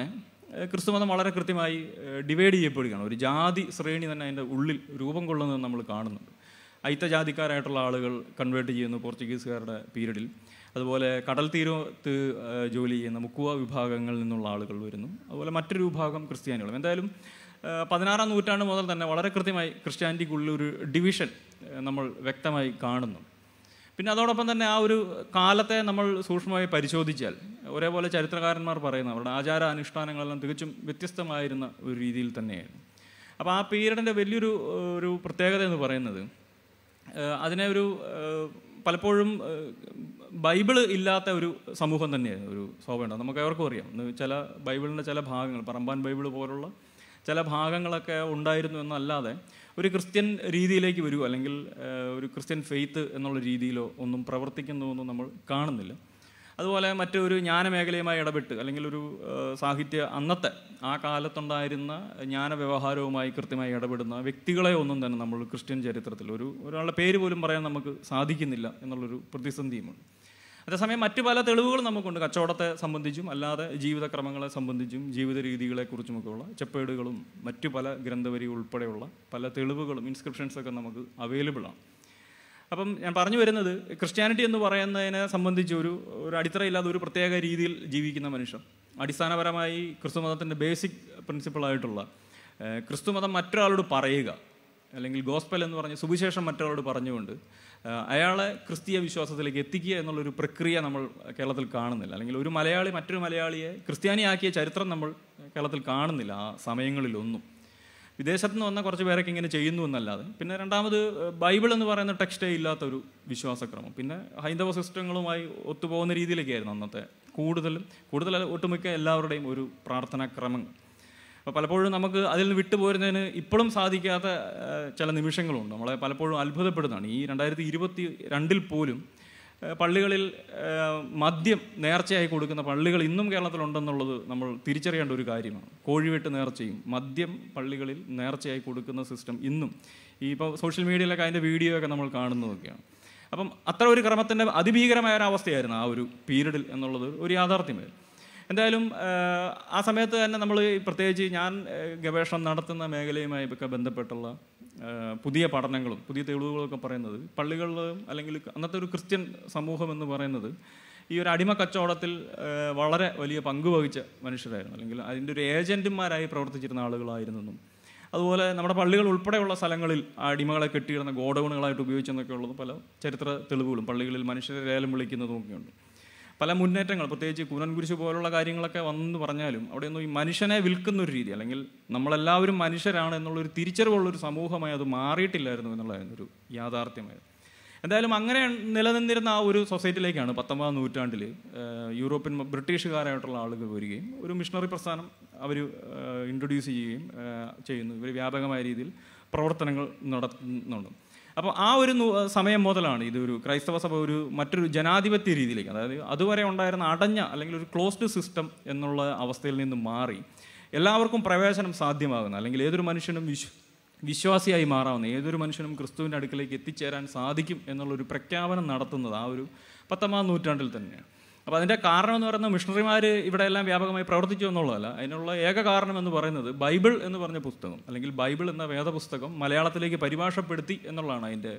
ഏഹ് ക്രിസ്തുമതം വളരെ കൃത്യമായി ഡിവൈഡ് ചെയ്യപ്പെടുകയാണ് ഒരു ജാതി ശ്രേണി തന്നെ അതിൻ്റെ ഉള്ളിൽ രൂപം കൊള്ളുന്നത് നമ്മൾ കാണുന്നുണ്ട് അയിത്തജാതിക്കാരായിട്ടുള്ള ആളുകൾ കൺവേർട്ട് ചെയ്യുന്നു പോർച്ചുഗീസുകാരുടെ പീരീഡിൽ അതുപോലെ കടൽ തീരത്ത് ഏഹ് ജോലി ചെയ്യുന്ന മുക്കുവ വിഭാഗങ്ങളിൽ നിന്നുള്ള ആളുകൾ വരുന്നു അതുപോലെ മറ്റൊരു വിഭാഗം ക്രിസ്ത്യാനികളും എന്തായാലും ഏഹ് പതിനാറാം നൂറ്റാണ്ട് മുതൽ തന്നെ വളരെ കൃത്യമായി ക്രിസ്ത്യാനിറ്റിക്കുള്ളിൽ ഒരു ഡിവിഷൻ ഏഹ് നമ്മൾ വ്യക്തമായി കാണുന്നു പിന്നെ അതോടൊപ്പം തന്നെ ആ ഒരു കാലത്തെ നമ്മൾ സൂക്ഷ്മമായി പരിശോധിച്ചാൽ ഒരേപോലെ ചരിത്രകാരന്മാർ പറയുന്ന അവരുടെ ആചാര അനുഷ്ഠാനങ്ങളെല്ലാം തികച്ചും വ്യത്യസ്തമായിരുന്ന ഒരു രീതിയിൽ തന്നെയായിരുന്നു അപ്പോൾ ആ പീരീഡിൻ്റെ വലിയൊരു ഏഹ്, ഒരു പ്രത്യേകത എന്ന് പറയുന്നത് ഏഹ്, അതിനെ ഒരു ഏഹ്, പലപ്പോഴും ഏഹ്, ബൈബിള് ഇല്ലാത്ത ഒരു സമൂഹം തന്നെയായിരുന്നു ഒരു സ്വഭാവം നമുക്ക് എവർക്കും അറിയാം ഇന്ന് ചില ബൈബിളിൻ്റെ ചില ഭാഗങ്ങൾ പറമ്പാൻ ബൈബിൾ പോലുള്ള ചില ഭാഗങ്ങളൊക്കെ ഉണ്ടായിരുന്നു എന്നല്ലാതെ ഒരു ക്രിസ്ത്യൻ രീതിയിലേക്ക് വരൂ അല്ലെങ്കിൽ ഏഹ്, ഒരു ക്രിസ്ത്യൻ ഫെയ്ത്ത് എന്നുള്ള രീതിയിലോ ഒന്നും പ്രവർത്തിക്കുന്നതൊന്നും നമ്മൾ കാണുന്നില്ല അതുപോലെ മറ്റൊരു ജ്ഞാനമേഖലയുമായി ഇടപെട്ട് അല്ലെങ്കിൽ ഒരു ഏഹ്, സാഹിത്യ അന്നത്തെ ആ കാലത്തുണ്ടായിരുന്ന ജ്ഞാനവ്യവഹാരവുമായി കൃത്യമായി ഇടപെടുന്ന വ്യക്തികളെ ഒന്നും തന്നെ നമ്മൾ ക്രിസ്ത്യൻ ചരിത്രത്തിൽ ഒരു ഒരാളുടെ പേര് പോലും പറയാൻ നമുക്ക് സാധിക്കുന്നില്ല എന്നുള്ളൊരു പ്രതിസന്ധിയുമുണ്ട് അതേസമയം മറ്റു പല തെളിവുകളും നമുക്കുണ്ട് കച്ചവടത്തെ സംബന്ധിച്ചും അല്ലാതെ ജീവിതക്രമങ്ങളെ സംബന്ധിച്ചും ജീവിത രീതികളെക്കുറിച്ചുമൊക്കെയുള്ള ചെപ്പേടുകളും മറ്റു പല ഗ്രന്ഥവരി ഉൾപ്പെടെയുള്ള പല തെളിവുകളും ഇൻസ്ക്രിപ്ഷൻസ് ഒക്കെ നമുക്ക് അവൈലബിൾ ആണ് അപ്പം ഞാൻ പറഞ്ഞു വരുന്നത് ക്രിസ്ത്യാനിറ്റി എന്ന് പറയുന്നതിനെ സംബന്ധിച്ച് ഒരു ഒരു അടിത്തറയില്ലാതെ ഒരു പ്രത്യേക രീതിയിൽ ജീവിക്കുന്ന മനുഷ്യർ അടിസ്ഥാനപരമായി ക്രിസ്തുമതത്തിൻ്റെ ബേസിക് പ്രിൻസിപ്പിളായിട്ടുള്ള ഏഹ്, ക്രിസ്തുമതം മറ്റൊരാളോട് പറയുക അല്ലെങ്കിൽ ഗോസ്പൽ എന്ന് പറഞ്ഞ് സുവിശേഷം മറ്റൊരാളോട് പറഞ്ഞുകൊണ്ട് ഏഹ്, അയാളെ ക്രിസ്തീയ വിശ്വാസത്തിലേക്ക് എത്തിക്കുക എന്നുള്ളൊരു പ്രക്രിയ നമ്മൾ കേരളത്തിൽ കാണുന്നില്ല അല്ലെങ്കിൽ ഒരു മലയാളി മറ്റൊരു മലയാളിയെ ക്രിസ്ത്യാനിയാക്കിയ ചരിത്രം നമ്മൾ കേരളത്തിൽ കാണുന്നില്ല ആ സമയങ്ങളിലൊന്നും വിദേശത്ത് നിന്ന് വന്ന കുറച്ച് പേരൊക്കെ ഇങ്ങനെ ചെയ്യുന്നു എന്നല്ലാതെ പിന്നെ രണ്ടാമത് ഏഹ്, ബൈബിൾ എന്ന് പറയുന്ന ടെക്സ്റ്റേ ഇല്ലാത്ത ഒരു വിശ്വാസക്രമം പിന്നെ ഹൈന്ദവ സിസ്റ്റങ്ങളുമായി ഒത്തുപോകുന്ന രീതിയിലൊക്കെയായിരുന്നു അന്നത്തെ കൂടുതലും കൂടുതൽ ഒട്ടുമിക്ക എല്ലാവരുടെയും ഒരു പ്രാർത്ഥനാക്രമം അപ്പോൾ പലപ്പോഴും നമുക്ക് അതിൽ നിന്ന് വിട്ടുപോരുന്നതിന് ഇപ്പോഴും സാധിക്കാത്ത ഏഹ്, ചില നിമിഷങ്ങളുണ്ട് നമ്മളെ പലപ്പോഴും അത്ഭുതപ്പെടുന്നതാണ് ഈ രണ്ടായിരത്തി ഇരുപത്തി രണ്ടിൽ പോലും ഏഹ്, പള്ളികളിൽ ഏഹ്, മദ്യം നേർച്ചയായി കൊടുക്കുന്ന പള്ളികൾ ഇന്നും കേരളത്തിലുണ്ടെന്നുള്ളത് നമ്മൾ തിരിച്ചറിയേണ്ട ഒരു കാര്യമാണ് കോഴിവെട്ട് നേർച്ചയും മദ്യം പള്ളികളിൽ നേർച്ചയായി കൊടുക്കുന്ന സിസ്റ്റം ഇന്നും ഈ ഇപ്പോൾ സോഷ്യൽ മീഡിയയിലൊക്കെ അതിൻ്റെ വീഡിയോ ഒക്കെ നമ്മൾ കാണുന്നതൊക്കെയാണ് അപ്പം അത്ര ഒരു ക്രമത്തിൻ്റെ അതിഭീകരമായ ഒരു അവസ്ഥയായിരുന്നു ആ ഒരു പീരീഡിൽ എന്നുള്ളത് ഒരു യാഥാർത്ഥ്യമായിരുന്നു എന്തായാലും ആഹ്, ആ സമയത്ത് തന്നെ നമ്മൾ പ്രത്യേകിച്ച് ഞാൻ ആഹ്, ഗവേഷണം നടത്തുന്ന മേഖലയുമായി ഒക്കെ ബന്ധപ്പെട്ടുള്ള ആഹ്, പുതിയ പഠനങ്ങളും പുതിയ തെളിവുകളൊക്കെ പറയുന്നത് പള്ളികളിലും അല്ലെങ്കിൽ അന്നത്തെ ഒരു ക്രിസ്ത്യൻ സമൂഹം എന്ന് പറയുന്നത് ഈ ഒരു അടിമ കച്ചവടത്തിൽ ആഹ്, വളരെ വലിയ പങ്ക് വഹിച്ച മനുഷ്യരായിരുന്നു അല്ലെങ്കിൽ അതിൻ്റെ ഒരു ഏജന്റുമാരായി പ്രവർത്തിച്ചിരുന്ന ആളുകളായിരുന്നെന്നും അതുപോലെ നമ്മുടെ പള്ളികൾ ഉൾപ്പെടെയുള്ള സ്ഥലങ്ങളിൽ ആ അടിമകളെ കെട്ടിയിടുന്ന ഗോഡൗണുകളായിട്ട് ഉപയോഗിച്ചെന്നൊക്കെ ഉള്ളത് പല ചരിത്ര തെളിവുകളും പള്ളികളിൽ മനുഷ്യരെ ലേലം വിളിക്കുന്നതും ഒക്കെയുണ്ട് പല മുന്നേറ്റങ്ങൾ പ്രത്യേകിച്ച് കൂനൻകുരിശ് പോലുള്ള കാര്യങ്ങളൊക്കെ വന്നെന്ന് പറഞ്ഞാലും അവിടെയൊന്നും ഈ മനുഷ്യനെ വിൽക്കുന്ന ഒരു രീതി അല്ലെങ്കിൽ നമ്മളെല്ലാവരും മനുഷ്യരാണ് എന്നുള്ളൊരു തിരിച്ചറിവുള്ളൊരു സമൂഹമായി അത് മാറിയിട്ടില്ലായിരുന്നു എന്നുള്ളതായിരുന്നു ഒരു യാഥാർത്ഥ്യമായത് എന്തായാലും അങ്ങനെ നിലനിന്നിരുന്ന ആ ഒരു സൊസൈറ്റിയിലേക്കാണ് പത്തൊമ്പതാം നൂറ്റാണ്ടിൽ യൂറോപ്യൻ ബ്രിട്ടീഷുകാരായിട്ടുള്ള ആളുകൾ വരികയും ഒരു മിഷണറി പ്രസ്ഥാനം അവർ ഇൻട്രൊഡ്യൂസ് ചെയ്യുകയും ആ, ചെയ്യുന്നു ഇവർ വ്യാപകമായ രീതിയിൽ പ്രവർത്തനങ്ങൾ നടത്തുന്നുണ്ട് അപ്പോൾ ആ ഒരു നു- സമയം മുതലാണ് ഇതൊരു ക്രൈസ്തവ സഭ ഒരു മറ്റൊരു ജനാധിപത്യ രീതിയിലേക്ക് അതായത് അതുവരെ ഉണ്ടായിരുന്ന അടഞ്ഞ അല്ലെങ്കിൽ ഒരു ക്ലോസ്ഡ് സിസ്റ്റം എന്നുള്ള അവസ്ഥയിൽ നിന്ന് മാറി എല്ലാവർക്കും പ്രവേശനം സാധ്യമാകുന്ന അല്ലെങ്കിൽ ഏതൊരു മനുഷ്യനും വിശ്വ വിശ്വാസിയായി മാറാവുന്ന ഏതൊരു മനുഷ്യനും ക്രിസ്തുവിൻ്റെ അടുക്കലേക്ക് എത്തിച്ചേരാൻ സാധിക്കും എന്നുള്ളൊരു പ്രഖ്യാപനം നടത്തുന്നത് ആ ഒരു പത്തൊമ്പതാം നൂറ്റാണ്ടിൽ തന്നെയാണ് അപ്പോൾ അതിൻ്റെ കാരണം എന്ന് പറയുന്നത് മിഷണറിമാർ ഇവിടെ എല്ലാം വ്യാപകമായി പ്രവർത്തിച്ചു എന്നുള്ളതല്ല അതിനുള്ള ഏക കാരണം എന്ന് പറയുന്നത് ബൈബിൾ എന്ന് പറഞ്ഞ പുസ്തകം അല്ലെങ്കിൽ ബൈബിൾ എന്ന വേദപുസ്തകം മലയാളത്തിലേക്ക് പരിഭാഷപ്പെടുത്തി എന്നുള്ളതാണ് അതിൻ്റെ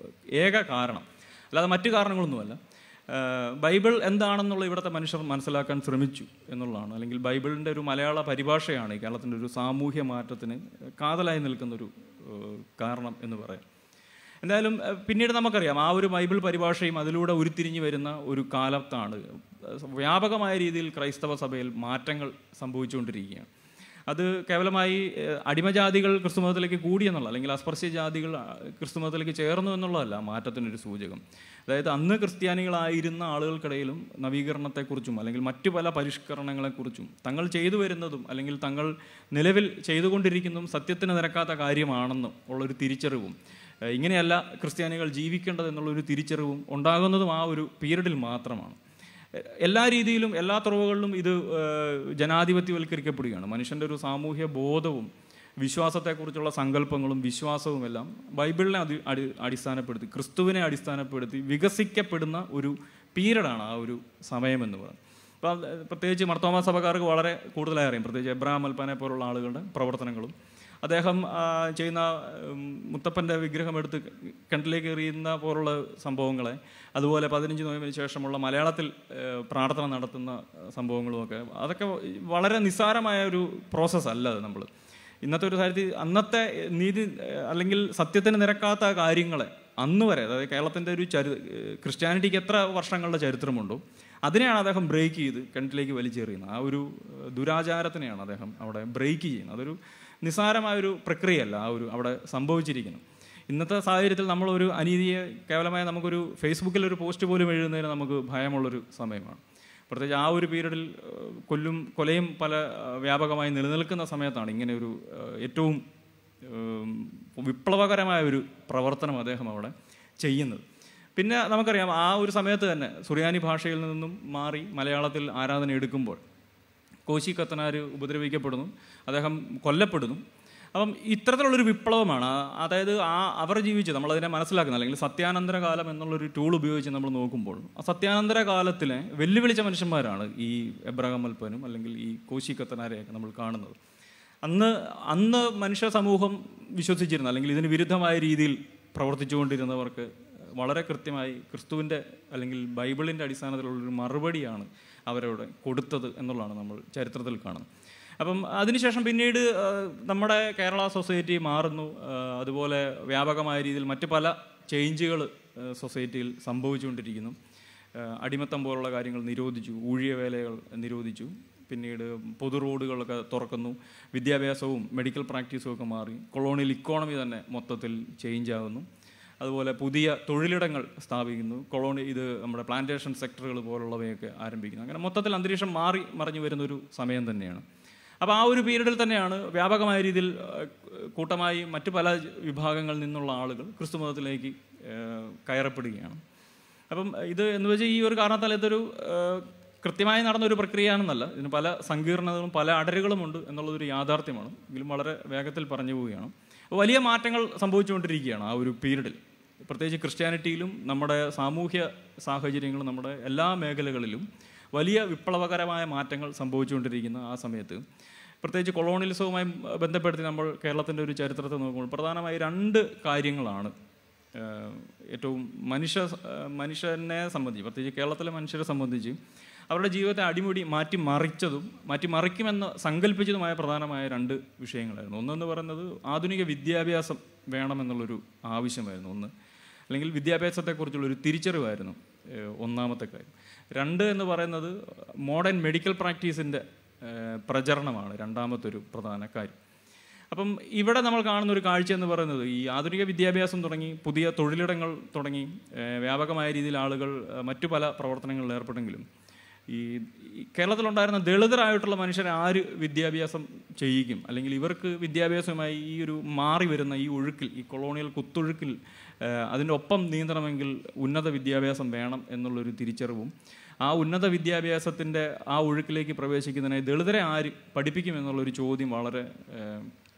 ഏക കാരണം അല്ലാതെ മറ്റു കാരണങ്ങളൊന്നുമല്ല ആഹ് ബൈബിൾ എന്താണെന്നുള്ള ഇവിടുത്തെ മനുഷ്യർ മനസ്സിലാക്കാൻ ശ്രമിച്ചു എന്നുള്ളതാണ് അല്ലെങ്കിൽ ബൈബിളിൻ്റെ ഒരു മലയാള പരിഭാഷയാണ് ഈ കേരളത്തിൻ്റെ ഒരു സാമൂഹ്യ മാറ്റത്തിന് കാതലായി നിൽക്കുന്നൊരു ഏഹ് കാരണം എന്ന് പറയാം എന്തായാലും ഏഹ് പിന്നീട് നമുക്കറിയാം ആ ഒരു ബൈബിൾ പരിഭാഷയും അതിലൂടെ ഉരുത്തിരിഞ്ഞു വരുന്ന ഒരു കാലത്താണ് വ്യാപകമായ രീതിയിൽ ക്രൈസ്തവ സഭയിൽ മാറ്റങ്ങൾ സംഭവിച്ചുകൊണ്ടിരിക്കുകയാണ് അത് കേവലമായി ഏഹ്, അടിമജാതികൾ ക്രിസ്തുമതത്തിലേക്ക് കൂടി എന്നുള്ള അല്ലെങ്കിൽ അസ്പർശ്യ ജാതികൾ ആ, ക്രിസ്തുമതത്തിലേക്ക് ചേർന്നു എന്നുള്ളതല്ല മാറ്റത്തിനൊരു സൂചകം അതായത് അന്ന് ക്രിസ്ത്യാനികളായിരുന്ന ആളുകൾക്കിടയിലും നവീകരണത്തെക്കുറിച്ചും അല്ലെങ്കിൽ മറ്റു പല പരിഷ്കരണങ്ങളെക്കുറിച്ചും തങ്ങൾ ചെയ്തു വരുന്നതും അല്ലെങ്കിൽ തങ്ങൾ നിലവിൽ ചെയ്തുകൊണ്ടിരിക്കുന്നതും സത്യത്തിന് നിരക്കാത്ത കാര്യമാണെന്നും ഉള്ളൊരു തിരിച്ചറിവും ഏഹ്, ഇങ്ങനെയല്ല ക്രിസ്ത്യാനികൾ ജീവിക്കേണ്ടത് എന്നുള്ളൊരു തിരിച്ചറിവും ഉണ്ടാകുന്നതും ആ ഒരു പീരീഡിൽ മാത്രമാണ് എല്ലാ രീതിയിലും എല്ലാ തുറവുകളിലും ഇത് ഏഹ്, ജനാധിപത്യവൽക്കരിക്കപ്പെടുകയാണ് മനുഷ്യൻ്റെ ഒരു സാമൂഹ്യ ബോധവും വിശ്വാസത്തെക്കുറിച്ചുള്ള സങ്കല്പങ്ങളും വിശ്വാസവും എല്ലാം ബൈബിളിനെ അടി അടി അടിസ്ഥാനപ്പെടുത്തി ക്രിസ്തുവിനെ അടിസ്ഥാനപ്പെടുത്തി വികസിക്കപ്പെടുന്ന ഒരു പീരീഡാണ് ആ ഒരു സമയമെന്ന് പറയുന്നത് ഇപ്പം പ്രത്യേകിച്ച് മർത്തോമ സഭക്കാർക്ക് വളരെ കൂടുതലായി അറിയാം പ്രത്യേകിച്ച് എബ്രാഹിം അൽപ്പനെ പോലുള്ള ആളുകളുടെ പ്രവർത്തനങ്ങളും അദ്ദേഹം ആ, ചെയ്യുന്ന ഉം, മുത്തപ്പൻ്റെ വിഗ്രഹം എടുത്ത് കിണറ്റിലേക്ക് എറിയുന്ന പോലുള്ള സംഭവങ്ങളെ അതുപോലെ പതിനഞ്ച് നോയമ്പിന് ശേഷമുള്ള മലയാളത്തിൽ ഏഹ്, പ്രാർത്ഥന നടത്തുന്ന സംഭവങ്ങളുമൊക്കെ അതൊക്കെ വളരെ നിസ്സാരമായ ഒരു പ്രോസസ്സ് അല്ല അത് നമ്മൾ ഇന്നത്തെ ഒരു സാഹചര്യത്തിൽ അന്നത്തെ നീതി ഏഹ്, അല്ലെങ്കിൽ സത്യത്തിന് നിരക്കാത്ത കാര്യങ്ങളെ അന്ന് വരെ അതായത് കേരളത്തിൻ്റെ ഒരു ചരി ഏഹ്, ക്രിസ്ത്യാനിറ്റിക്ക് എത്ര വർഷങ്ങളുടെ ചരിത്രമുണ്ടോ അതിനെയാണ് അദ്ദേഹം ബ്രേക്ക് ചെയ്ത് കിണറ്റിലേക്ക് വലിച്ചെറിയുന്നത് ആ ഒരു ഏഹ്, ദുരാചാരത്തിനെയാണ് അദ്ദേഹം അവിടെ ബ്രേക്ക് ചെയ്യുന്നത് അതൊരു നിസ്സാരമായൊരു പ്രക്രിയയല്ല ആ ഒരു അവിടെ സംഭവിച്ചിരിക്കുന്നത് ഇന്നത്തെ സാഹചര്യത്തിൽ നമ്മളൊരു അനീതിയെ കേവലമായി നമുക്കൊരു ഫേസ്ബുക്കിൽ ഒരു പോസ്റ്റ് പോലും എഴുതുന്നതിന് നമുക്ക് ഭയമുള്ളൊരു സമയമാണ് പ്രത്യേകിച്ച് ആ ഒരു പീരീഡിൽ ഏഹ്, കൊല്ലും കൊലയും പല ഏഹ്, വ്യാപകമായി നിലനിൽക്കുന്ന സമയത്താണ് ഇങ്ങനെ ഒരു ഏഹ്, ഏറ്റവും ഏഹ്, വിപ്ലവകരമായ ഒരു പ്രവർത്തനം അദ്ദേഹം അവിടെ ചെയ്യുന്നത് പിന്നെ നമുക്കറിയാം ആ ഒരു സമയത്ത് തന്നെ സുറിയാനി ഭാഷയിൽ നിന്നും മാറി മലയാളത്തിൽ ആരാധന എടുക്കുമ്പോൾ കോശി കത്തനാർ ഉപദ്രവിക്കപ്പെടുന്നു അദ്ദേഹം കൊല്ലപ്പെടുന്നു അപ്പം ഇത്തരത്തിലുള്ളൊരു വിപ്ലവമാണ് ആ- അതായത് ആ അവർ ജീവിച്ചത് നമ്മളതിനെ മനസ്സിലാക്കുന്ന അല്ലെങ്കിൽ സത്യാനന്തര കാലം എന്നുള്ളൊരു ടൂൾ ഉപയോഗിച്ച് നമ്മൾ നോക്കുമ്പോൾ ആ സത്യാനന്തര കാലത്തിലെ വെല്ലുവിളിച്ച മനുഷ്യന്മാരാണ് ഈ എബ്രഹാം അൽപ്പനും അല്ലെങ്കിൽ ഈ കോശി കത്തനാരെയൊക്കെ നമ്മൾ കാണുന്നത് അന്ന് അന്ന് മനുഷ്യ സമൂഹം വിശ്വസിച്ചിരുന്ന അല്ലെങ്കിൽ ഇതിന് വിരുദ്ധമായ രീതിയിൽ പ്രവർത്തിച്ചുകൊണ്ടിരുന്നവർക്ക് വളരെ കൃത്യമായി ക്രിസ്തുവിൻ്റെ അല്ലെങ്കിൽ ബൈബിളിൻ്റെ അടിസ്ഥാനത്തിലുള്ളൊരു മറുപടിയാണ് അവരവിടെ കൊടുത്തത് എന്നുള്ളതാണ് നമ്മൾ ചരിത്രത്തിൽ കാണുന്നത് അപ്പം അതിനുശേഷം പിന്നീട് ആ, നമ്മുടെ കേരള സൊസൈറ്റി മാറുന്നു ആ, അതുപോലെ വ്യാപകമായ രീതിയിൽ മറ്റു പല ചേഞ്ചുകൾ സൊസൈറ്റിയിൽ സംഭവിച്ചുകൊണ്ടിരിക്കുന്നു ആ, അടിമത്തം പോലുള്ള കാര്യങ്ങൾ നിരോധിച്ചു ഊഴിയവേലകൾ നിരോധിച്ചു പിന്നീട് പൊതു റോഡുകളൊക്കെ തുറക്കുന്നു വിദ്യാഭ്യാസവും മെഡിക്കൽ പ്രാക്ടീസും ഒക്കെ മാറി കൊളോണിയൽ ഇക്കോണമി തന്നെ മൊത്തത്തിൽ ചേഞ്ച് ആകുന്നു അതുപോലെ പുതിയ തൊഴിലിടങ്ങൾ സ്ഥാപിക്കുന്നു കൊളോണി ഇത് നമ്മുടെ പ്ലാന്റേഷൻ സെക്ടറുകൾ പോലുള്ളവയൊക്കെ ആരംഭിക്കുന്നു അങ്ങനെ മൊത്തത്തിൽ അന്തരീക്ഷം മാറി മറിഞ്ഞു വരുന്നൊരു സമയം തന്നെയാണ് അപ്പോൾ ആ ഒരു പീരീഡിൽ തന്നെയാണ് വ്യാപകമായ രീതിയിൽ ഏഹ്, കൂട്ടമായി മറ്റു പല വിഭാഗങ്ങളിൽ നിന്നുള്ള ആളുകൾ ക്രിസ്തു മതത്തിലേക്ക് ഏഹ്, കയറപ്പെടുകയാണ് അപ്പം ഇത് എന്ന് വെച്ചാൽ ഈ ഒരു കാരണത്താൽ ഇതൊരു ഏഹ്, കൃത്യമായി നടന്ന ഒരു പ്രക്രിയയാണെന്നല്ല ഇതിന് പല സങ്കീർണതകളും പല അടരുകളുമുണ്ട് എന്നുള്ളതൊരു യാഥാർത്ഥ്യമാണ് എങ്കിലും വളരെ വേഗത്തിൽ പറഞ്ഞു പോവുകയാണ് അപ്പോൾ വലിയ മാറ്റങ്ങൾ സംഭവിച്ചുകൊണ്ടിരിക്കുകയാണ് ആ ഒരു പീരീഡിൽ പ്രത്യേകിച്ച് ക്രിസ്ത്യാനിറ്റിയിലും നമ്മുടെ സാമൂഹ്യ സാഹചര്യങ്ങളും നമ്മുടെ എല്ലാ മേഖലകളിലും വലിയ വിപ്ലവകരമായ മാറ്റങ്ങൾ സംഭവിച്ചുകൊണ്ടിരിക്കുന്ന ആ സമയത്ത് പ്രത്യേകിച്ച് കൊളോണിയലിസവുമായി ബന്ധപ്പെടുത്തി നമ്മൾ കേരളത്തിൻ്റെ ഒരു ചരിത്രത്തെ നോക്കുമ്പോൾ പ്രധാനമായി രണ്ട് കാര്യങ്ങളാണ് ഏഹ് ഏറ്റവും മനുഷ്യ ഏഹ് മനുഷ്യനെ സംബന്ധിച്ച് പ്രത്യേകിച്ച് കേരളത്തിലെ മനുഷ്യരെ സംബന്ധിച്ച് അവരുടെ ജീവിതത്തെ അടിമുടി മാറ്റി മറിച്ചതും മാറ്റി മറിക്കുമെന്ന് സങ്കല്പിച്ചതുമായ പ്രധാനമായ രണ്ട് വിഷയങ്ങളായിരുന്നു ഒന്നെന്ന് പറയുന്നത് ആധുനിക വിദ്യാഭ്യാസം വേണമെന്നുള്ളൊരു ആവശ്യമായിരുന്നു ഒന്ന് അല്ലെങ്കിൽ വിദ്യാഭ്യാസത്തെക്കുറിച്ചുള്ളൊരു തിരിച്ചറിവായിരുന്നു ഏഹ് ഒന്നാമത്തെ കാര്യം രണ്ട് എന്ന് പറയുന്നത് മോഡേൺ മെഡിക്കൽ പ്രാക്ടീസിൻ്റെ പ്രചരണമാണ് രണ്ടാമത്തെ ഒരു പ്രധാന കാര്യം അപ്പം ഇവിടെ നമ്മൾ കാണുന്ന ഒരു കാഴ്ച എന്ന് പറയുന്നത് ഈ ആധുനിക വിദ്യാഭ്യാസം തുടങ്ങി പുതിയ തൊഴിലിടങ്ങൾ തുടങ്ങി ഏഹ് വ്യാപകമായ രീതിയിൽ ആളുകൾ ഏഹ് മറ്റു പല പ്രവർത്തനങ്ങളിൽ ഏർപ്പെട്ടെങ്കിലും ഈ ഈ കേരളത്തിലുണ്ടായിരുന്ന ദളിതരായിട്ടുള്ള മനുഷ്യരെ ആര് വിദ്യാഭ്യാസം ചെയ്യിക്കും അല്ലെങ്കിൽ ഇവർക്ക് വിദ്യാഭ്യാസവുമായി ഈ ഒരു മാറി വരുന്ന ഈ ഒഴുക്കിൽ ഈ കൊളോണിയൽ കുത്തൊഴുക്കിൽ ഏഹ് അതിൻ്റെ ഒപ്പം നീന്തണമെങ്കിൽ ഉന്നത വിദ്യാഭ്യാസം വേണം എന്നുള്ളൊരു തിരിച്ചറിവും ആ ഉന്നത വിദ്യാഭ്യാസത്തിൻ്റെ ആ ഒഴുക്കിലേക്ക് പ്രവേശിക്കുന്നതിനായി ദളിതരെ ആര് പഠിപ്പിക്കും എന്നുള്ളൊരു ചോദ്യം വളരെ ഏഹ്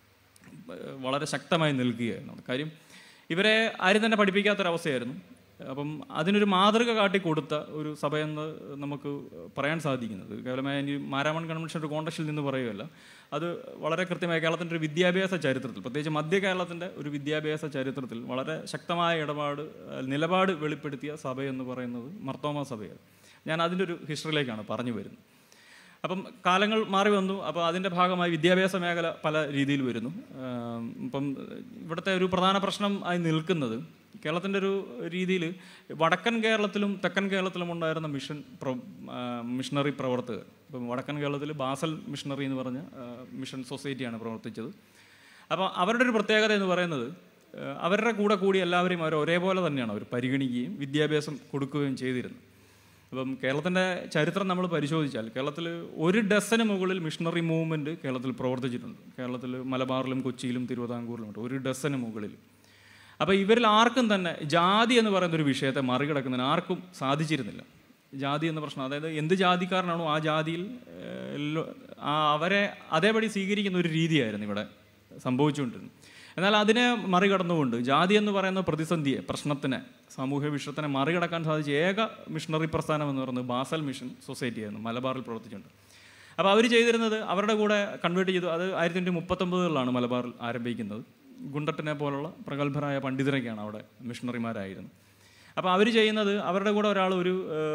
വളരെ ശക്തമായി നിൽക്കുകയായിരുന്നു കാര്യം ഇവരെ ആരും തന്നെ പഠിപ്പിക്കാത്തൊരവസ്ഥയായിരുന്നു അപ്പം അതിനൊരു മാതൃക കാട്ടിക്കൊടുത്ത ഒരു സഭയെന്ന് നമുക്ക് പറയാൻ സാധിക്കുന്നത് കേവലമായ ഇനി മാരാമൺ കൺവെൻഷൻ ഒരു കോണ്ടക്ഷിൽ നിന്ന് പറയുകയല്ല അത് വളരെ കൃത്യമായി കേരളത്തിൻ്റെ ഒരു വിദ്യാഭ്യാസ ചരിത്രത്തിൽ പ്രത്യേകിച്ച് മധ്യ കേരളത്തിൻ്റെ ഒരു വിദ്യാഭ്യാസ ചരിത്രത്തിൽ വളരെ ശക്തമായ ഇടപാട് അഹ് നിലപാട് വെളിപ്പെടുത്തിയ സഭയെന്ന് പറയുന്നത് മർത്തോമ സഭയാണ് ഞാൻ അതിൻ്റെ ഒരു ഹിസ്റ്ററിയിലേക്കാണ് പറഞ്ഞു വരുന്നത് അപ്പം കാലങ്ങൾ മാറി വന്നു അപ്പോൾ അതിൻ്റെ ഭാഗമായി വിദ്യാഭ്യാസ മേഖല പല രീതിയിൽ വരുന്നു ആം, ഇപ്പം ഇവിടുത്തെ ഒരു പ്രധാന പ്രശ്നം ആയി നിൽക്കുന്നത് കേരളത്തിൻ്റെ ഒരു രീതിയിൽ വടക്കൻ കേരളത്തിലും തെക്കൻ കേരളത്തിലും ഉണ്ടായിരുന്ന മിഷൻ പ്ര ആ, മിഷണറി പ്രവർത്തകർ ഇപ്പം വടക്കൻ കേരളത്തിൽ ബാസൽ മിഷണറി എന്ന് പറഞ്ഞ ആ, മിഷൻ സൊസൈറ്റിയാണ് പ്രവർത്തിച്ചത് അപ്പോൾ അവരുടെ ഒരു പ്രത്യേകത എന്ന് പറയുന്നത് ആ, അവരുടെ കൂടെ കൂടി എല്ലാവരെയും അവർ ഒരേപോലെ തന്നെയാണ് അവർ പരിഗണിക്കുകയും വിദ്യാഭ്യാസം കൊടുക്കുകയും ചെയ്തിരുന്നത് അപ്പം കേരളത്തിൻ്റെ ചരിത്രം നമ്മൾ പരിശോധിച്ചാൽ കേരളത്തിൽ ഒരു ഡസന് മുകളിൽ മിഷണറി മൂവ്മെൻറ്റ് കേരളത്തിൽ പ്രവർത്തിച്ചിട്ടുണ്ട് കേരളത്തിൽ മലബാറിലും കൊച്ചിയിലും തിരുവിതാംകൂറിലും ഉണ്ട് ഒരു ഡസന് മുകളിൽ അപ്പോൾ ഇവരിൽ ആർക്കും തന്നെ ജാതി എന്ന് പറയുന്ന ഒരു വിഷയത്തെ മറികടക്കുന്നതിന് ആർക്കും സാധിച്ചിരുന്നില്ല ജാതി എന്ന പ്രശ്നം അതായത് എന്ത് ജാതിക്കാരനാണോ ആ ജാതിയിൽ ഏഹ്, എല്ലോ- ആ അവരെ അതേപടി സ്വീകരിക്കുന്ന ഒരു രീതിയായിരുന്നു ഇവിടെ സംഭവിച്ചുകൊണ്ടിരുന്നത് എന്നാൽ അതിനെ മറികടന്നുകൊണ്ട് ജാതി എന്ന് പറയുന്ന പ്രതിസന്ധിയെ പ്രശ്നത്തിനെ സാമൂഹ്യ വിഷയത്തിനെ മറികടക്കാൻ സാധിച്ച ഏക മിഷണറി പ്രസ്ഥാനം എന്ന് പറയുന്നത് ബാസൽ മിഷൻ സൊസൈറ്റിയായിരുന്നു മലബാറിൽ പ്രവർത്തിച്ചിട്ടുണ്ട് അപ്പോൾ അവർ ചെയ്തിരുന്നത് അവരുടെ കൂടെ കൺവേർട്ട് ചെയ്തു അത് ആയിരത്തി തൊണ്ണൂറ്റി മുപ്പത്തൊമ്പതുകളിലാണ് മലബാറിൽ ആരംഭിക്കുന്നത് ഗുണ്ടട്ടിനെ പോലുള്ള പ്രഗത്ഭരായ പണ്ഡിതരൊക്കെയാണ് അവിടെ മിഷണറിമാരായിരുന്നത് അപ്പോൾ അവർ ചെയ്യുന്നത് അവരുടെ കൂടെ ഒരാൾ ഒരു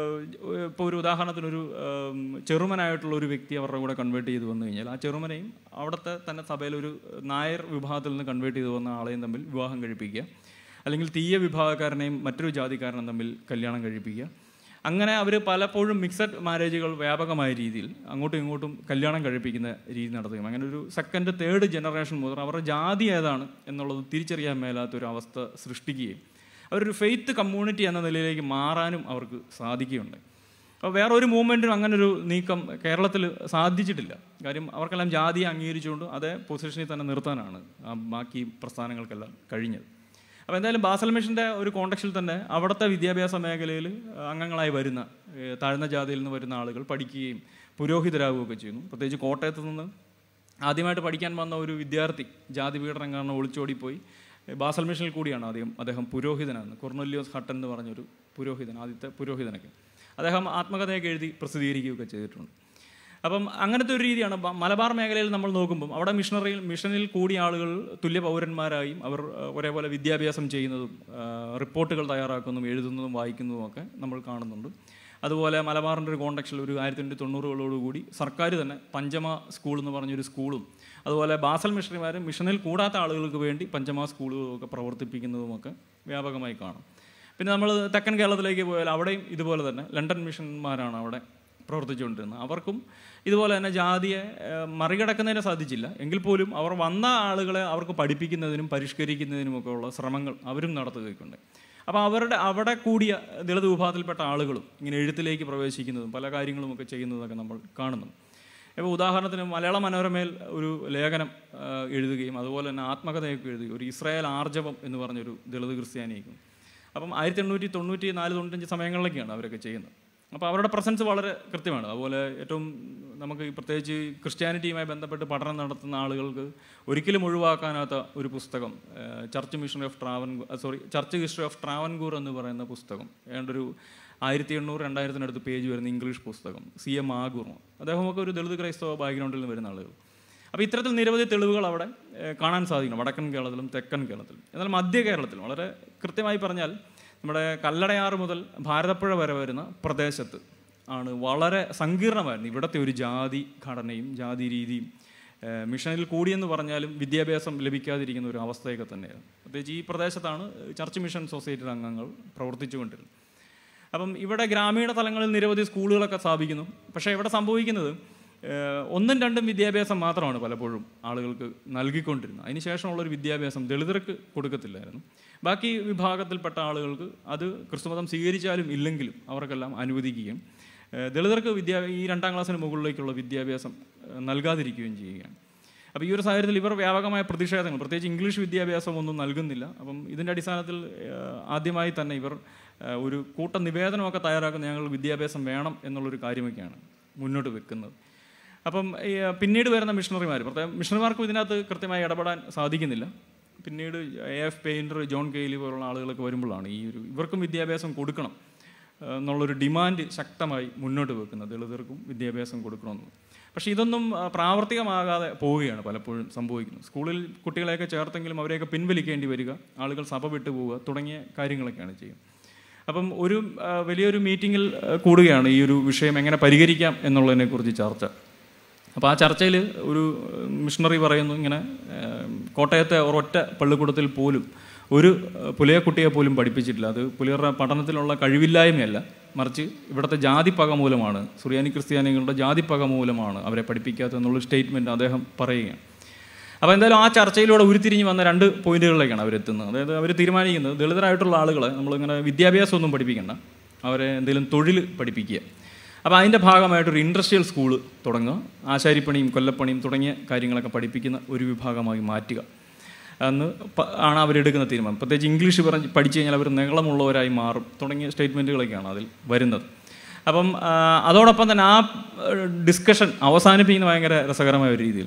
ഇപ്പോൾ ഒരു ഉദാഹരണത്തിന് ഒരു ഏം, ചെറുമനായിട്ടുള്ള ഒരു വ്യക്തി അവരുടെ കൂടെ കൺവേർട്ട് ചെയ്ത് വന്നു കഴിഞ്ഞാൽ ആ ചെറുമനെയും അവിടുത്തെ തന്നെ സഭയിൽ ഒരു നായർ വിഭാഗത്തിൽ നിന്ന് കൺവേർട്ട് ചെയ്ത് വന്ന ആളെയും തമ്മിൽ വിവാഹം കഴിപ്പിക്കുക അല്ലെങ്കിൽ തീയ വിഭാഗക്കാരനെയും മറ്റൊരു ജാതിക്കാരനെയും തമ്മിൽ കല്യാണം കഴിപ്പിക്കുക അങ്ങനെ അവർ പലപ്പോഴും മിക്സഡ് മാരേജുകൾ വ്യാപകമായ രീതിയിൽ അങ്ങോട്ടും ഇങ്ങോട്ടും കല്യാണം കഴിപ്പിക്കുന്ന രീതി നടത്തുകയും അങ്ങനെ ഒരു സെക്കൻഡ് തേർഡ് ജനറേഷൻ മുതൽ അവരുടെ ജാതി ഏതാണ് എന്നുള്ളത് തിരിച്ചറിയാൻ മേലാത്തൊരു അവസ്ഥ സൃഷ്ടിക്കുകയും അവരൊരു ഫെയ്ത്ത് കമ്മ്യൂണിറ്റി എന്ന നിലയിലേക്ക് മാറാനും അവർക്ക് സാധിക്കുകയുണ്ട് അപ്പോൾ വേറെ ഒരു മൂവ്മെൻറ്റിനും അങ്ങനെ ഒരു നീക്കം കേരളത്തിൽ സാധിച്ചിട്ടില്ല കാര്യം അവർക്കെല്ലാം ജാതിയെ അംഗീകരിച്ചുകൊണ്ട് അതേ പൊസിഷനിൽ തന്നെ നിർത്താനാണ് ആ ബാക്കി പ്രസ്ഥാനങ്ങൾക്കെല്ലാം കഴിഞ്ഞത് അപ്പോൾ എന്തായാലും ബാസൽ മിഷൻ്റെ ഒരു കോണ്ടക്സിൽ തന്നെ അവിടുത്തെ വിദ്യാഭ്യാസ മേഖലയിൽ അംഗങ്ങളായി വരുന്ന ഏഹ്, താഴ്ന്ന ജാതിയിൽ നിന്ന് വരുന്ന ആളുകൾ പഠിക്കുകയും പുരോഹിതരാകുകയൊക്കെ ചെയ്യുന്നു പ്രത്യേകിച്ച് കോട്ടയത്ത് നിന്ന് ആദ്യമായിട്ട് പഠിക്കാൻ വന്ന ഒരു വിദ്യാർത്ഥി ജാതി പീഡനം കാരണം ഒളിച്ചോടിപ്പോയി ഏഹ്, ബാസൽ മിഷനിൽ കൂടിയാണ് ആദ്യം അദ്ദേഹം പുരോഹിതനാണ് കൊർണല്യോസ് ഹട്ടൻ എന്ന് പറഞ്ഞൊരു പുരോഹിതൻ ആദ്യത്തെ പുരോഹിതനൊക്കെ അദ്ദേഹം ആത്മകഥയൊക്കെ എഴുതി പ്രസിദ്ധീകരിക്കുകയൊക്കെ ചെയ്തിട്ടുണ്ട് അപ്പം അങ്ങനത്തെ ഒരു രീതിയാണ് ബ- മലബാർ മേഖലയിൽ നമ്മൾ നോക്കുമ്പം അവിടെ മിഷണറിയിൽ മിഷനിൽ കൂടിയ ആളുകൾ തുല്യ പൗരന്മാരായും അവർ ആ, ഒരേപോലെ വിദ്യാഭ്യാസം ചെയ്യുന്നതും ആ, റിപ്പോർട്ടുകൾ തയ്യാറാക്കുന്നതും എഴുതുന്നതും വായിക്കുന്നതും ഒക്കെ നമ്മൾ കാണുന്നുണ്ട് അതുപോലെ മലബാറിൻ്റെ ഒരു കോണ്ടക്സിൽ ഒരു ആയിരത്തി തൊണ്ണൂറ്റി തൊണ്ണൂറുകളോടുകൂടി സർക്കാർ തന്നെ പഞ്ചമ സ്കൂൾ എന്ന് പറഞ്ഞൊരു സ്കൂളും അതുപോലെ ബാസൽ മിഷണറിമാരും മിഷനിൽ കൂടാത്ത ആളുകൾക്ക് വേണ്ടി പഞ്ചമ സ്കൂളുകളും ഒക്കെ പ്രവർത്തിപ്പിക്കുന്നതുമൊക്കെ വ്യാപകമായി കാണും പിന്നെ നമ്മൾ തെക്കൻ കേരളത്തിലേക്ക് പോയാൽ അവിടെയും ഇതുപോലെ തന്നെ ലണ്ടൻ മിഷന്മാരാണ് അവിടെ പ്രവർത്തിച്ചുകൊണ്ടിരുന്നത് അവർക്കും ഇതുപോലെ തന്നെ ജാതിയെ ഏഹ്, മറികടക്കുന്നതിന് സാധിച്ചില്ല എങ്കിൽ പോലും അവർ വന്ന ആളുകളെ അവർക്ക് പഠിപ്പിക്കുന്നതിനും പരിഷ്കരിക്കുന്നതിനുമൊക്കെ ഉള്ള ശ്രമങ്ങൾ അവരും നടത്തുകയൊക്കെയുണ്ട് അപ്പോൾ അവരുടെ അവിടെ കൂടിയ ദളിത് വിഭാഗത്തിൽപ്പെട്ട ആളുകളും ഇങ്ങനെ എഴുത്തിലേക്ക് പ്രവേശിക്കുന്നതും പല കാര്യങ്ങളുമൊക്കെ ചെയ്യുന്നതൊക്കെ നമ്മൾ കാണുന്നുണ്ട് ഇപ്പോൾ ഉദാഹരണത്തിന് മലയാള മനോരമയിൽ ഒരു ലേഖനം ആ, എഴുതുകയും അതുപോലെ തന്നെ ആത്മകഥയൊക്കെ എഴുതുകയും ഒരു ഇസ്രായേൽ ആർജവം എന്ന് പറഞ്ഞൊരു ദളിത് ക്രിസ്ത്യാനിക്കും അപ്പം ആയിരത്തി എണ്ണൂറ്റി തൊണ്ണൂറ്റി നാല് തൊണ്ണൂറ്റഞ്ച് സമയങ്ങളിലൊക്കെയാണ് അവരൊക്കെ ചെയ്യുന്നത് അപ്പോൾ അവരുടെ പ്രസൻസ് വളരെ കൃത്യമാണ് അതുപോലെ ഏറ്റവും നമുക്ക് ഈ പ്രത്യേകിച്ച് ക്രിസ്ത്യാനിറ്റിയുമായി ബന്ധപ്പെട്ട് പഠനം നടത്തുന്ന ആളുകൾക്ക് ഒരിക്കലും ഒഴിവാക്കാനാത്ത ഒരു പുസ്തകം ഏഹ്, church missionary of Travancore sorry church history of Travancore എന്ന് പറയുന്ന പുസ്തകം ഏണ്ടൊരു ആയിരത്തി എണ്ണൂറ് രണ്ടായിരത്തിനടുത്ത് പേജ് വരുന്ന ഇംഗ്ലീഷ് പുസ്തകം സി എം ആഗൂർ അദ്ദേഹമൊക്കെ ഒരു ദളിത് ക്രൈസ്തവ ബാക്ക്ഗ്രൗണ്ടിൽ നിന്ന് വരുന്ന ആളുകൾ അപ്പോൾ ഇത്തരത്തിൽ നിരവധി തെളിവുകൾ അവിടെ ഏഹ്, കാണാൻ സാധിക്കണം വടക്കൻ കേരളത്തിലും തെക്കൻ കേരളത്തിലും എന്നാൽ മധ്യ കേരളത്തിലും വളരെ കൃത്യമായി പറഞ്ഞാൽ നമ്മുടെ കല്ലടയാറ് മുതൽ ഭാരതപ്പുഴ വരെ വരുന്ന പ്രദേശത്ത് ആണ് വളരെ സങ്കീർണമായിരുന്നു ഇവിടുത്തെ ഒരു ജാതി ഘടനയും ജാതി രീതിയും ഏഹ്, മിഷനിൽ കൂടിയെന്ന് പറഞ്ഞാലും വിദ്യാഭ്യാസം ലഭിക്കാതിരിക്കുന്ന ഒരു അവസ്ഥയൊക്കെ തന്നെയാണ് പ്രത്യേകിച്ച് ഈ പ്രദേശത്താണ് ചർച്ച് മിഷൻ സൊസൈറ്റിയുടെ അംഗങ്ങൾ പ്രവർത്തിച്ചുകൊണ്ടിരുന്നത് അപ്പം ഇവിടെ ഗ്രാമീണ തലങ്ങളിൽ നിരവധി സ്കൂളുകളൊക്കെ സ്ഥാപിക്കുന്നു പക്ഷേ ഇവിടെ സംഭവിക്കുന്നത് ഏഹ്, ഒന്നും രണ്ടും വിദ്യാഭ്യാസം മാത്രമാണ് പലപ്പോഴും ആളുകൾക്ക് നൽകിക്കൊണ്ടിരുന്നത് അതിനുശേഷമുള്ള ഒരു വിദ്യാഭ്യാസം ദളിതർക്ക് കൊടുക്കത്തില്ലായിരുന്നു ബാക്കി വിഭാഗത്തിൽപ്പെട്ട ആളുകൾക്ക് അത് ക്രിസ്തുമതം സ്വീകരിച്ചാലും ഇല്ലെങ്കിലും അവർക്കെല്ലാം അനുവദിക്കുകയും ഏഹ്, ദളിതർക്ക് വിദ്യാ ഈ രണ്ടാം ക്ലാസ്സിന് മുകളിലേക്കുള്ള വിദ്യാഭ്യാസം ഏഹ്, നൽകാതിരിക്കുകയും ചെയ്യുകയാണ് അപ്പോൾ ഈ ഒരു സാഹചര്യത്തിൽ ഇവർ വ്യാപകമായ പ്രതിഷേധങ്ങൾ പ്രത്യേകിച്ച് ഇംഗ്ലീഷ് വിദ്യാഭ്യാസം ഒന്നും നൽകുന്നില്ല അപ്പം ഇതിൻ്റെ അടിസ്ഥാനത്തിൽ ഏഹ്, ആദ്യമായി തന്നെ ഇവർ ഏഹ്, ഒരു കൂട്ട നിവേദനമൊക്കെ തയ്യാറാക്കുന്ന ഞങ്ങൾ വിദ്യാഭ്യാസം വേണം എന്നുള്ളൊരു കാര്യമൊക്കെയാണ് മുന്നോട്ട് വെക്കുന്നത് അപ്പം ഈ, ഏഹ്, പിന്നീട് വരുന്ന മിഷണറിമാർ പ്രത്യേകം മിഷണറിമാർക്കും ഇതിനകത്ത് കൃത്യമായി ഇടപെടാൻ സാധിക്കുന്നില്ല പിന്നീട് A F painter John Kayley പോലുള്ള ആളുകളൊക്കെ വരുമ്പോഴാണ് ഈ ഒരു ഇവർക്കും വിദ്യാഭ്യാസം കൊടുക്കണം ഏഹ്, എന്നുള്ളൊരു ഡിമാൻഡ് ശക്തമായി മുന്നോട്ട് വെക്കുന്നത് ദളിതർക്കും വിദ്യാഭ്യാസം കൊടുക്കണമെന്ന് പക്ഷേ ഇതൊന്നും ആ, പ്രാവർത്തികമാകാതെ പോവുകയാണ് പലപ്പോഴും സംഭവിക്കുന്നത് സ്കൂളിൽ കുട്ടികളെയൊക്കെ ചേർത്തെങ്കിലും അവരെയൊക്കെ പിൻവലിക്കേണ്ടി വരിക ആളുകൾ സഭ വിട്ടു പോവുക തുടങ്ങിയ കാര്യങ്ങളൊക്കെയാണ് ചെയ്യുന്നത് അപ്പം ഒരു ആ, വലിയൊരു മീറ്റിങ്ങിൽ ആ, കൂടുകയാണ് ഈ ഒരു വിഷയം എങ്ങനെ പരിഹരിക്കാം എന്നുള്ളതിനെക്കുറിച്ച് ചർച്ച അപ്പോൾ ആ ചർച്ചയിൽ ഒരു മിഷണറി പറയുന്നു ഇങ്ങനെ ഏഹ്, കോട്ടയത്തെ ഒരൊറ്റ പള്ളിക്കൂടത്തിൽ പോലും ഒരു ഏഹ്, പുലയക്കുട്ടിയെ പോലും പഠിപ്പിച്ചിട്ടില്ല അത് പുലിയറുടെ പഠനത്തിലുള്ള കഴിവില്ലായ്മയല്ല മറിച്ച് ഇവിടുത്തെ ജാതിപ്പക മൂലമാണ് സുറിയാനി ക്രിസ്ത്യാനികളുടെ ജാതിപ്പക മൂലമാണ് അവരെ പഠിപ്പിക്കാത്തത് എന്നുള്ളൊരു സ്റ്റേറ്റ്മെൻറ്റ് അദ്ദേഹം പറയുകയാണ് അപ്പോൾ എന്തായാലും ആ ചർച്ചയിലൂടെ ഉരുത്തിരിഞ്ഞ് വന്ന രണ്ട് പോയിന്റുകളിലേക്കാണ് അവരെത്തുന്നത് അതായത് അവർ തീരുമാനിക്കുന്നത് ദളിതരായിട്ടുള്ള ആളുകളെ നമ്മളിങ്ങനെ വിദ്യാഭ്യാസമൊന്നും പഠിപ്പിക്കണ്ട അവരെ എന്തെങ്കിലും തൊഴിൽ പഠിപ്പിക്കുക അപ്പോൾ അതിൻ്റെ ഭാഗമായിട്ടൊരു ഇൻഡസ്ട്രിയൽ സ്കൂൾ തുടങ്ങുക ആശാരിപ്പണിയും കൊല്ലപ്പണിയും തുടങ്ങിയ കാര്യങ്ങളൊക്കെ പഠിപ്പിക്കുന്ന ഒരു വിഭാഗമായി മാറ്റുക എന്ന് പ- ആണ് അവരെടുക്കുന്ന തീരുമാനം പ്രത്യേകിച്ച് ഇംഗ്ലീഷ് പറഞ്ഞ് പഠിച്ചു കഴിഞ്ഞാൽ അവർ നീളമുള്ളവരായി മാറും തുടങ്ങിയ സ്റ്റേറ്റ്മെൻറ്റുകളൊക്കെയാണ് അതിൽ വരുന്നത് അപ്പം ആ, അതോടൊപ്പം തന്നെ ആ ഡിസ്കഷൻ അവസാനിപ്പിക്കുന്ന ഭയങ്കര രസകരമായ ഒരു രീതിയിലാണ്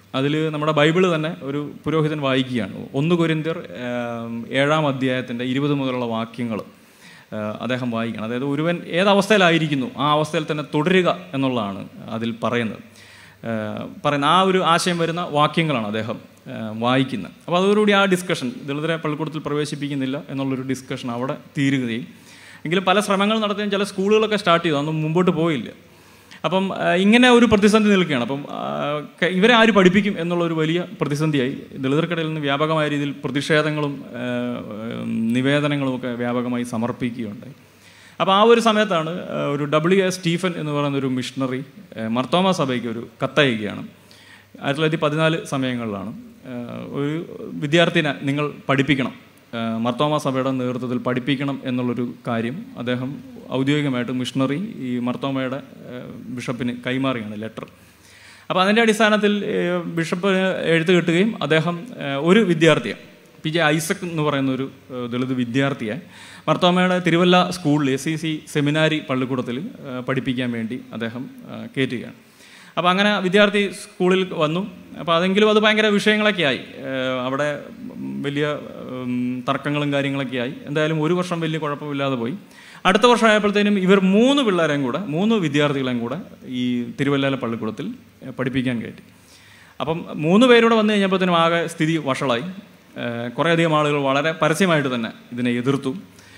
അതിൽ നമ്മുടെ ബൈബിള് തന്നെ ഒരു പുരോഹിതൻ വായിക്കുകയാണ് ഒന്ന് കൊരിന്ത്യർ ഏം, ഏഴാം അധ്യായത്തിൻ്റെ ഇരുപത് മുതലുള്ള വാക്യങ്ങൾ അദ്ദേഹം വായിക്കണം അതായത് ഒരുവൻ ഏതവസ്ഥയിലായിരിക്കുന്നു ആ അവസ്ഥയിൽ തന്നെ തുടരുക എന്നുള്ളതാണ് അതിൽ പറയുന്നത് ഏഹ് പറയുന്ന ആ ഒരു ആശയം വരുന്ന വാക്യങ്ങളാണ് അദ്ദേഹം ഏഹ് വായിക്കുന്നത് അപ്പോൾ അതോടുകൂടി ആ ഡിസ്കഷൻ ദളിതരെ പള്ളിക്കൂടത്തിൽ പ്രവേശിപ്പിക്കുന്നില്ല എന്നുള്ളൊരു ഡിസ്കഷൻ അവിടെ തീരുകയും എങ്കിലും പല ശ്രമങ്ങൾ നടത്തുകയും ചില സ്കൂളുകളൊക്കെ സ്റ്റാർട്ട് ചെയ്തു അതൊന്നും മുമ്പോട്ട് പോയില്ല അപ്പം ആ, ഇങ്ങനെ ഒരു പ്രതിസന്ധി നിൽക്കുകയാണ് അപ്പം ആ, ക- ഇവരെ ആര് പഠിപ്പിക്കും എന്നുള്ളൊരു വലിയ പ്രതിസന്ധിയായി ദളിതർക്കിടയിൽ നിന്ന് വ്യാപകമായ രീതിയിൽ പ്രതിഷേധങ്ങളും ആ, ഉം, നിവേദനങ്ങളും ഒക്കെ വ്യാപകമായി സമർപ്പിക്കുകയുണ്ടായി അപ്പോൾ ആ ഒരു സമയത്താണ് ആ, ഒരു ഡബ്ല്യു എ സ്റ്റീഫൻ എന്ന് പറയുന്ന ഒരു മിഷണറി ആ, മർത്തോമ സഭയ്ക്ക് ഒരു കത്തയക്കുകയാണ് ആയിരത്തി തൊള്ളായിരത്തി പതിനാല് സമയങ്ങളിലാണ് ആ, ഒരു വിദ്യാർത്ഥിനെ നിങ്ങൾ പഠിപ്പിക്കണം ആ, മർത്തോമ സഭയുടെ നേതൃത്വത്തിൽ പഠിപ്പിക്കണം എന്നുള്ളൊരു കാര്യം അദ്ദേഹം ഔദ്യോഗികമായിട്ട് മിഷണറി ഈ മർത്തോമയുടെ ആ, ബിഷപ്പിന് കൈമാറിയാണ് ലെറ്റർ അപ്പോൾ അതിൻ്റെ അടിസ്ഥാനത്തിൽ ഏഹ്, ബിഷപ്പ് എഴുത്ത് കിട്ടുകയും അദ്ദേഹം ഏഹ്, ഒരു വിദ്യാർത്ഥിയെ പി ജെ ഐസക് എന്ന് പറയുന്ന ഒരു ഏഹ്, ദളിത് വിദ്യാർത്ഥിയെ മർത്തോമയുടെ തിരുവല്ല സ്കൂളിൽ എസ് സി സി സെമിനാരി പള്ളിക്കൂടത്തിൽ ഏഹ്, പഠിപ്പിക്കാൻ വേണ്ടി അദ്ദേഹം ഏഹ്, കയറ്റുകയാണ് അപ്പോൾ അങ്ങനെ വിദ്യാർത്ഥി സ്കൂളിൽ വന്നു അപ്പോൾ അതെങ്കിലും അത് ഭയങ്കര വിഷയങ്ങളൊക്കെ ആയി ഏഹ്, അവിടെ വലിയ ഉം, തർക്കങ്ങളും കാര്യങ്ങളൊക്കെ ആയി എന്തായാലും ഒരു വർഷം വലിയ കുഴപ്പമില്ലാതെ പോയി അടുത്ത വർഷം ആയപ്പോഴത്തേനും ഇവർ മൂന്ന് പിള്ളേരെയും കൂടെ മൂന്ന് വിദ്യാർത്ഥികളെയും കൂടെ ഈ തിരുവല്ലാല പള്ളിക്കൂടത്തിൽ ഏഹ്, പഠിപ്പിക്കാൻ കയറ്റി അപ്പം മൂന്ന് പേരൂടെ വന്നു കഴിഞ്ഞപ്പോഴത്തേനും ആകെ സ്ഥിതി വഷളായി ഏഹ്, കുറേയധികം ആളുകൾ വളരെ പരസ്യമായിട്ട് തന്നെ ഇതിനെ എതിർത്തു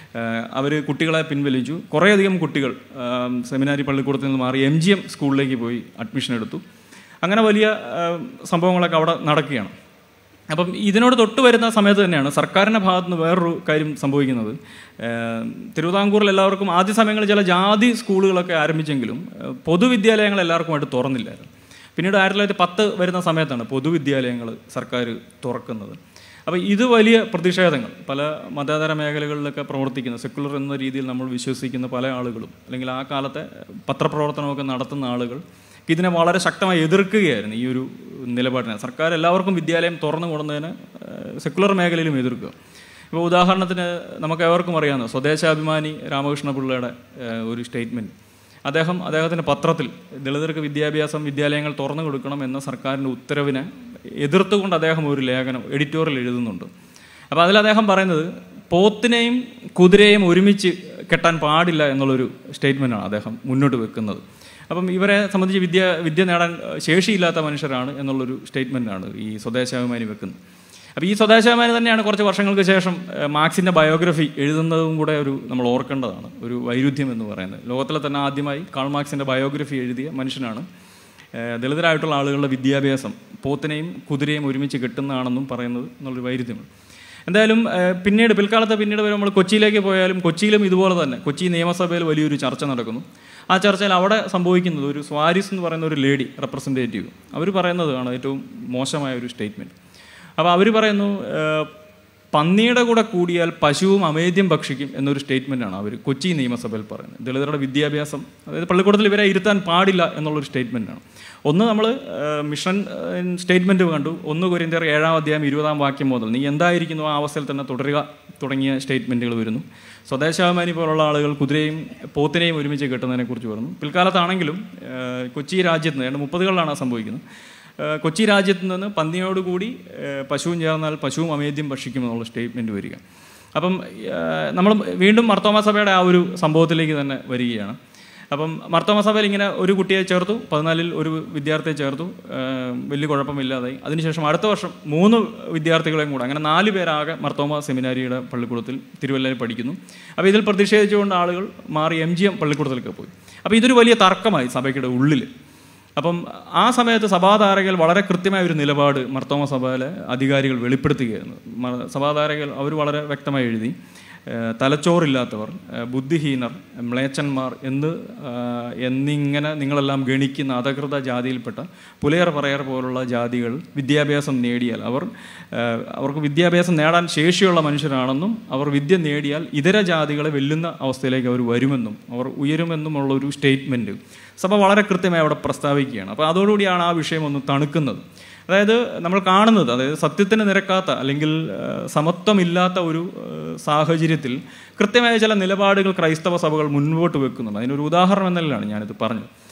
അവർ കുട്ടികളെ പിൻവലിച്ചു കുറേയധികം കുട്ടികൾ ഏഹ്, സെമിനാരി പള്ളിക്കൂടത്തിൽ നിന്ന് മാറി എം ജി എം സ്കൂളിലേക്ക് പോയി അഡ്മിഷൻ എടുത്തു അങ്ങനെ വലിയ ഏഹ്, സംഭവങ്ങളൊക്കെ അവിടെ നടക്കുകയാണ് അപ്പം ഇതിനോട് തൊട്ട് വരുന്ന സമയത്ത് തന്നെയാണ് സർക്കാരിൻ്റെ ഭാഗത്ത് നിന്ന് വേറൊരു കാര്യം സംഭവിക്കുന്നത് ഏഹ് തിരുവിതാംകൂറിൽ എല്ലാവർക്കും ആദ്യ സമയങ്ങളിൽ ചില ജാതി സ്കൂളുകളൊക്കെ ആരംഭിച്ചെങ്കിലും ഏഹ് പൊതുവിദ്യാലയങ്ങൾ എല്ലാവർക്കുമായിട്ട് തുറന്നില്ലായിരുന്നു പിന്നീട് ആയിരത്തി തൊള്ളായിരത്തി പത്ത് വരുന്ന സമയത്താണ് പൊതുവിദ്യാലയങ്ങൾ സർക്കാർ തുറക്കുന്നത് അപ്പോൾ ഇത് വലിയ പ്രതിഷേധങ്ങൾ പല മതേതര മേഖലകളിലൊക്കെ പ്രവർത്തിക്കുന്ന സെക്കുലർ എന്ന രീതിയിൽ നമ്മൾ വിശ്വസിക്കുന്ന പല ആളുകളും അല്ലെങ്കിൽ ആ കാലത്തെ പത്രപ്രവർത്തനമൊക്കെ നടത്തുന്ന ആളുകൾ ഇതിനെ വളരെ ശക്തമായി എതിർക്കുകയായിരുന്നു ഈ ഒരു നിലപാടിനെ സർക്കാർ എല്ലാവർക്കും വിദ്യാലയം തുറന്നു കൊടുന്നതിന് സെക്കുലർ മേഖലയിലും എതിർക്കുക ഇപ്പോൾ ഉദാഹരണത്തിന് നമുക്ക് ഏവർക്കും അറിയാവുന്ന സ്വദേശാഭിമാനി രാമകൃഷ്ണ പിള്ളയുടെ ഏഹ്, ഒരു സ്റ്റേറ്റ്മെൻറ്റ് അദ്ദേഹം അദ്ദേഹത്തിൻ്റെ പത്രത്തിൽ ദളിതർക്ക് വിദ്യാഭ്യാസം വിദ്യാലയങ്ങൾ തുറന്നു കൊടുക്കണം എന്ന സർക്കാരിൻ്റെ ഉത്തരവിനെ എതിർത്തുകൊണ്ട് അദ്ദേഹം ഒരു ലേഖനം എഡിറ്റോറിയൽ എഴുതുന്നുണ്ട് അപ്പോൾ അതിൽ അദ്ദേഹം പറയുന്നത് പോത്തിനെയും കുതിരയെയും ഒരുമിച്ച് കെട്ടാൻ പാടില്ല എന്നുള്ളൊരു സ്റ്റേറ്റ്മെൻറ്റാണ് അദ്ദേഹം മുന്നോട്ട് വെക്കുന്നത് അപ്പം ഇവരെ സംബന്ധിച്ച് വിദ്യ വിദ്യ നേടാൻ ഏഹ്, ശേഷിയില്ലാത്ത മനുഷ്യരാണ് എന്നുള്ളൊരു സ്റ്റേറ്റ്മെൻറ്റാണ് ഈ സ്വദേശാഭിമാനി വെക്കുന്നത് അപ്പോൾ ഈ സ്വദേശാഭിമാനി തന്നെയാണ് കുറച്ച് വർഷങ്ങൾക്ക് ശേഷം ഏഹ്, മാർക്സിൻ്റെ ബയോഗ്രഫി എഴുതുന്നതും കൂടെ ഒരു നമ്മൾ ഓർക്കേണ്ടതാണ് ഒരു വൈരുദ്ധ്യം എന്ന് പറയുന്നത് ലോകത്തിലെ തന്നെ ആദ്യമായി കാൾ മാർക്സിൻ്റെ ബയോഗ്രഫി എഴുതിയ മനുഷ്യനാണ് ഏഹ്, ദളിതരായിട്ടുള്ള ആളുകളുടെ വിദ്യാഭ്യാസം പോത്തിനെയും കുതിരയും ഒരുമിച്ച് കെട്ടുന്നതാണെന്നും പറയുന്നത് എന്നുള്ളൊരു വൈരുദ്ധ്യമാണ് എന്തായാലും ഏഹ്, പിന്നീട് പിൽക്കാലത്ത് പിന്നീട് വരെ നമ്മൾ കൊച്ചിയിലേക്ക് പോയാലും കൊച്ചിയിലും ഇതുപോലെ തന്നെ കൊച്ചി നിയമസഭയിൽ വലിയൊരു ചർച്ച നടക്കുന്നു ആ ചർച്ചയിൽ അവിടെ സംഭവിക്കുന്നത് ഒരു സ്വാരിസ് എന്ന് പറയുന്ന ഒരു ലേഡി റെപ്രസെൻറ്റേറ്റീവ് അവർ പറയുന്നതാണ് ഏറ്റവും മോശമായ ഒരു സ്റ്റേറ്റ്മെൻറ്റ് അപ്പോൾ അവർ പറയുന്നു ഏഹ്, പന്നിയുടെ കൂടെ കൂടിയാൽ പശുവും അമേദ്യം ഭക്ഷിക്കും എന്നൊരു സ്റ്റേറ്റ്മെൻറ്റാണ് അവർ കൊച്ചി നിയമസഭയിൽ പറയുന്നത് ദളിതരുടെ വിദ്യാഭ്യാസം അതായത് പള്ളിക്കൂടത്തിൽ ഇവരെ ഇരുത്താൻ പാടില്ല എന്നുള്ളൊരു സ്റ്റേറ്റ്മെൻറ്റാണ് ഒന്ന് നമ്മൾ മിഷൻ സ്റ്റേറ്റ്മെൻറ്റ് കണ്ടു ഒന്ന് കൊരിന്തിയർ ഏഴാം അധ്യായം ഇരുപതാം വാക്യം മുതൽ നീ എന്തായിരിക്കുന്നു ആ അവസ്ഥയിൽ തന്നെ തുടരുക തുടങ്ങിയ സ്റ്റേറ്റ്മെൻറ്റുകൾ വരുന്നു സ്വദേശാഭിമാനി പോലുള്ള ആളുകൾ കുതിരയും പോത്തിനെയും ഒരുമിച്ച് കെട്ടുന്നതിനെക്കുറിച്ച് പറഞ്ഞു പിൽക്കാലത്താണെങ്കിലും ഏഹ്, കൊച്ചി രാജ്യത്ത് നിന്ന് ഏതാണ്ട് മുപ്പതുകളിലാണ് സംഭവിക്കുന്നത് ഏഹ് കൊച്ചി രാജ്യത്ത് നിന്ന് പന്നിയോടുകൂടി ഏഹ് പശുവും ചേർന്നാൽ പശുവും അമേദ്യം ഭക്ഷിക്കുമെന്നുള്ള സ്റ്റേറ്റ്മെൻറ്റ് വരിക അപ്പം നമ്മൾ വീണ്ടും മർത്തോമ സഭയുടെ ആ ഒരു സംഭവത്തിലേക്ക് തന്നെ വരികയാണ് അപ്പം മർത്തോമ സഭയിൽ ഇങ്ങനെ ഒരു കുട്ടിയെ ചേർത്തു പതിനാലിൽ ഒരു വിദ്യാർത്ഥിയെ ചേർത്തു ഏഹ് വലിയ കുഴപ്പമില്ലാതായി അതിനുശേഷം അടുത്ത വർഷം മൂന്ന് വിദ്യാർത്ഥികളെയും കൂടെ അങ്ങനെ നാല് പേരാകെ മർത്തോമ സെമിനാരിയുടെ പള്ളിക്കൂടത്തിൽ തിരുവല്ലയിൽ പഠിക്കുന്നു അപ്പോൾ ഇതിൽ പ്രതിഷേധിച്ചുകൊണ്ട് ആളുകൾ മാറി എം ജി എം പള്ളിക്കൂടത്തിലൊക്കെ പോയി അപ്പോൾ ഇതൊരു വലിയ തർക്കമായി സഭയ്ക്കുടെ ഉള്ളിൽ അപ്പം ആ സമയത്ത് സഭാധാരകൾ വളരെ കൃത്യമായ ഒരു നിലപാട് മർത്തോമ സഭയിലെ അധികാരികൾ വെളിപ്പെടുത്തുകയായിരുന്നു മ- സഭാധാരകൾ അവർ വളരെ വ്യക്തമായി എഴുതി ഏഹ് തലച്ചോറില്ലാത്തവർ ഏഹ് ബുദ്ധിഹീനർ മ്ലേച്ചന്മാർ എന്ന് ആഹ് എന്നിങ്ങനെ നിങ്ങളെല്ലാം ഗണിക്കുന്ന അധകൃത ജാതിയിൽപ്പെട്ട പുലയർ പറയർ പോലുള്ള ജാതികൾ വിദ്യാഭ്യാസം നേടിയാൽ അവർ ഏഹ് അവർക്ക് വിദ്യാഭ്യാസം നേടാൻ ശേഷിയുള്ള മനുഷ്യരാണെന്നും അവർ വിദ്യ നേടിയാൽ ഇതര ജാതികളെ വെല്ലുന്ന അവസ്ഥയിലേക്ക് അവർ വരുമെന്നും അവർ ഉയരുമെന്നുമുള്ള ഒരു സ്റ്റേറ്റ്മെൻറ്റ് സഭ വളരെ കൃത്യമായി അവിടെ പ്രസ്താവിക്കുകയാണ് അപ്പോൾ അതോടുകൂടിയാണ് ആ വിഷയം ഒന്ന് തണുക്കുന്നത് അതായത് നമ്മൾ കാണുന്നത് അതായത് സത്യത്തിന് നിരക്കാത്ത അല്ലെങ്കിൽ ആ, സമത്വമില്ലാത്ത ഒരു ആ, സാഹചര്യത്തിൽ കൃത്യമായ ചില നിലപാടുകൾ ക്രൈസ്തവ സഭകൾ മുൻപോട്ട് വെക്കുന്നുണ്ട് അതിനൊരു ഉദാഹരണം എന്നല്ലാണ് ഞാനിത് പറഞ്ഞത്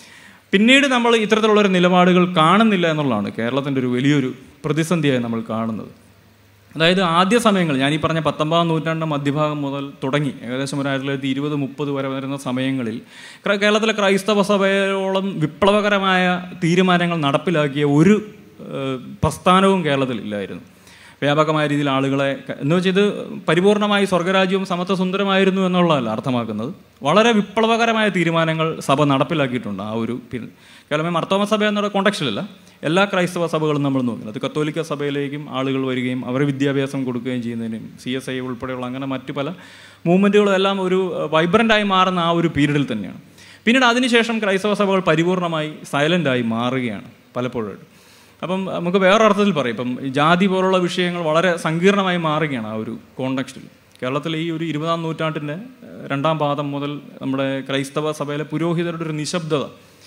പിന്നീട് നമ്മൾ ഇത്തരത്തിലുള്ളൊരു നിലപാടുകൾ കാണുന്നില്ല എന്നുള്ളതാണ് കേരളത്തിൻ്റെ ഒരു വലിയൊരു പ്രതിസന്ധിയായി നമ്മൾ കാണുന്നത് അതായത് ആദ്യ സമയങ്ങൾ ഞാൻ ഈ പറഞ്ഞ പത്തൊമ്പതാം നൂറ്റാണ്ടിൻ്റെ മധ്യഭാഗം മുതൽ തുടങ്ങി ഏകദേശം ഒരു ആയിരത്തി തൊള്ളായിരത്തി ഇരുപത് മുപ്പത് വരെ വരുന്ന സമയങ്ങളിൽ ക്ര- കേരളത്തിലെ ക്രൈസ്തവ സഭയോളം വിപ്ലവകരമായ തീരുമാനങ്ങൾ നടപ്പിലാക്കിയ ഒരു ഏഹ്, പ്രസ്ഥാനവും കേരളത്തിൽ ഇല്ലായിരുന്നു വ്യാപകമായ രീതിയിൽ ആളുകളെ ക- എന്ന് വെച്ചാൽ ഇത് പരിപൂർണമായി സ്വർഗരാജ്യവും സമത്വ സുന്ദരമായിരുന്നു എന്നുള്ളതല്ല അർത്ഥമാക്കുന്നത് വളരെ വിപ്ലവകരമായ തീരുമാനങ്ങൾ സഭ നടപ്പിലാക്കിയിട്ടുണ്ട് ആ ഒരു പീരീഡ് കേരളമേ മർത്തോമ സഭ എന്നുള്ള കോണ്ടക്സ്റ്റിലല്ല എല്ലാ ക്രൈസ്തവ സഭകളും നമ്മൾ നോക്കുന്നത് അത് കത്തോലിക്ക സഭയിലേക്കും ആളുകൾ വരികയും അവർ വിദ്യാഭ്യാസം കൊടുക്കുകയും ചെയ്യുന്നതിനും സി എസ് ഐ ഉൾപ്പെടെയുള്ള അങ്ങനെ മറ്റു പല മൂവ്മെൻറ്റുകളും എല്ലാം ഒരു വൈബ്രൻ്റായി മാറുന്ന ആ ഒരു പീരീഡിൽ തന്നെയാണ് പിന്നീട് അതിനുശേഷം ക്രൈസ്തവ സഭകൾ പരിപൂർണമായി സൈലൻ്റായി മാറുകയാണ് പലപ്പോഴും അപ്പം നമുക്ക് വേറെ അർത്ഥത്തിൽ പറയും ഇപ്പം ഈ ജാതി പോലുള്ള വിഷയങ്ങൾ വളരെ സങ്കീർണമായി മാറുകയാണ് ആ ഒരു കോണ്ടക്സ്റ്റിൽ കേരളത്തിലെ ഈ ഒരു ഇരുപതാം നൂറ്റാണ്ടിൻ്റെ ഏഹ്, രണ്ടാം പാദം മുതൽ നമ്മുടെ ക്രൈസ്തവ സഭയിലെ പുരോഹിതരുടെ ഒരു നിശബ്ദത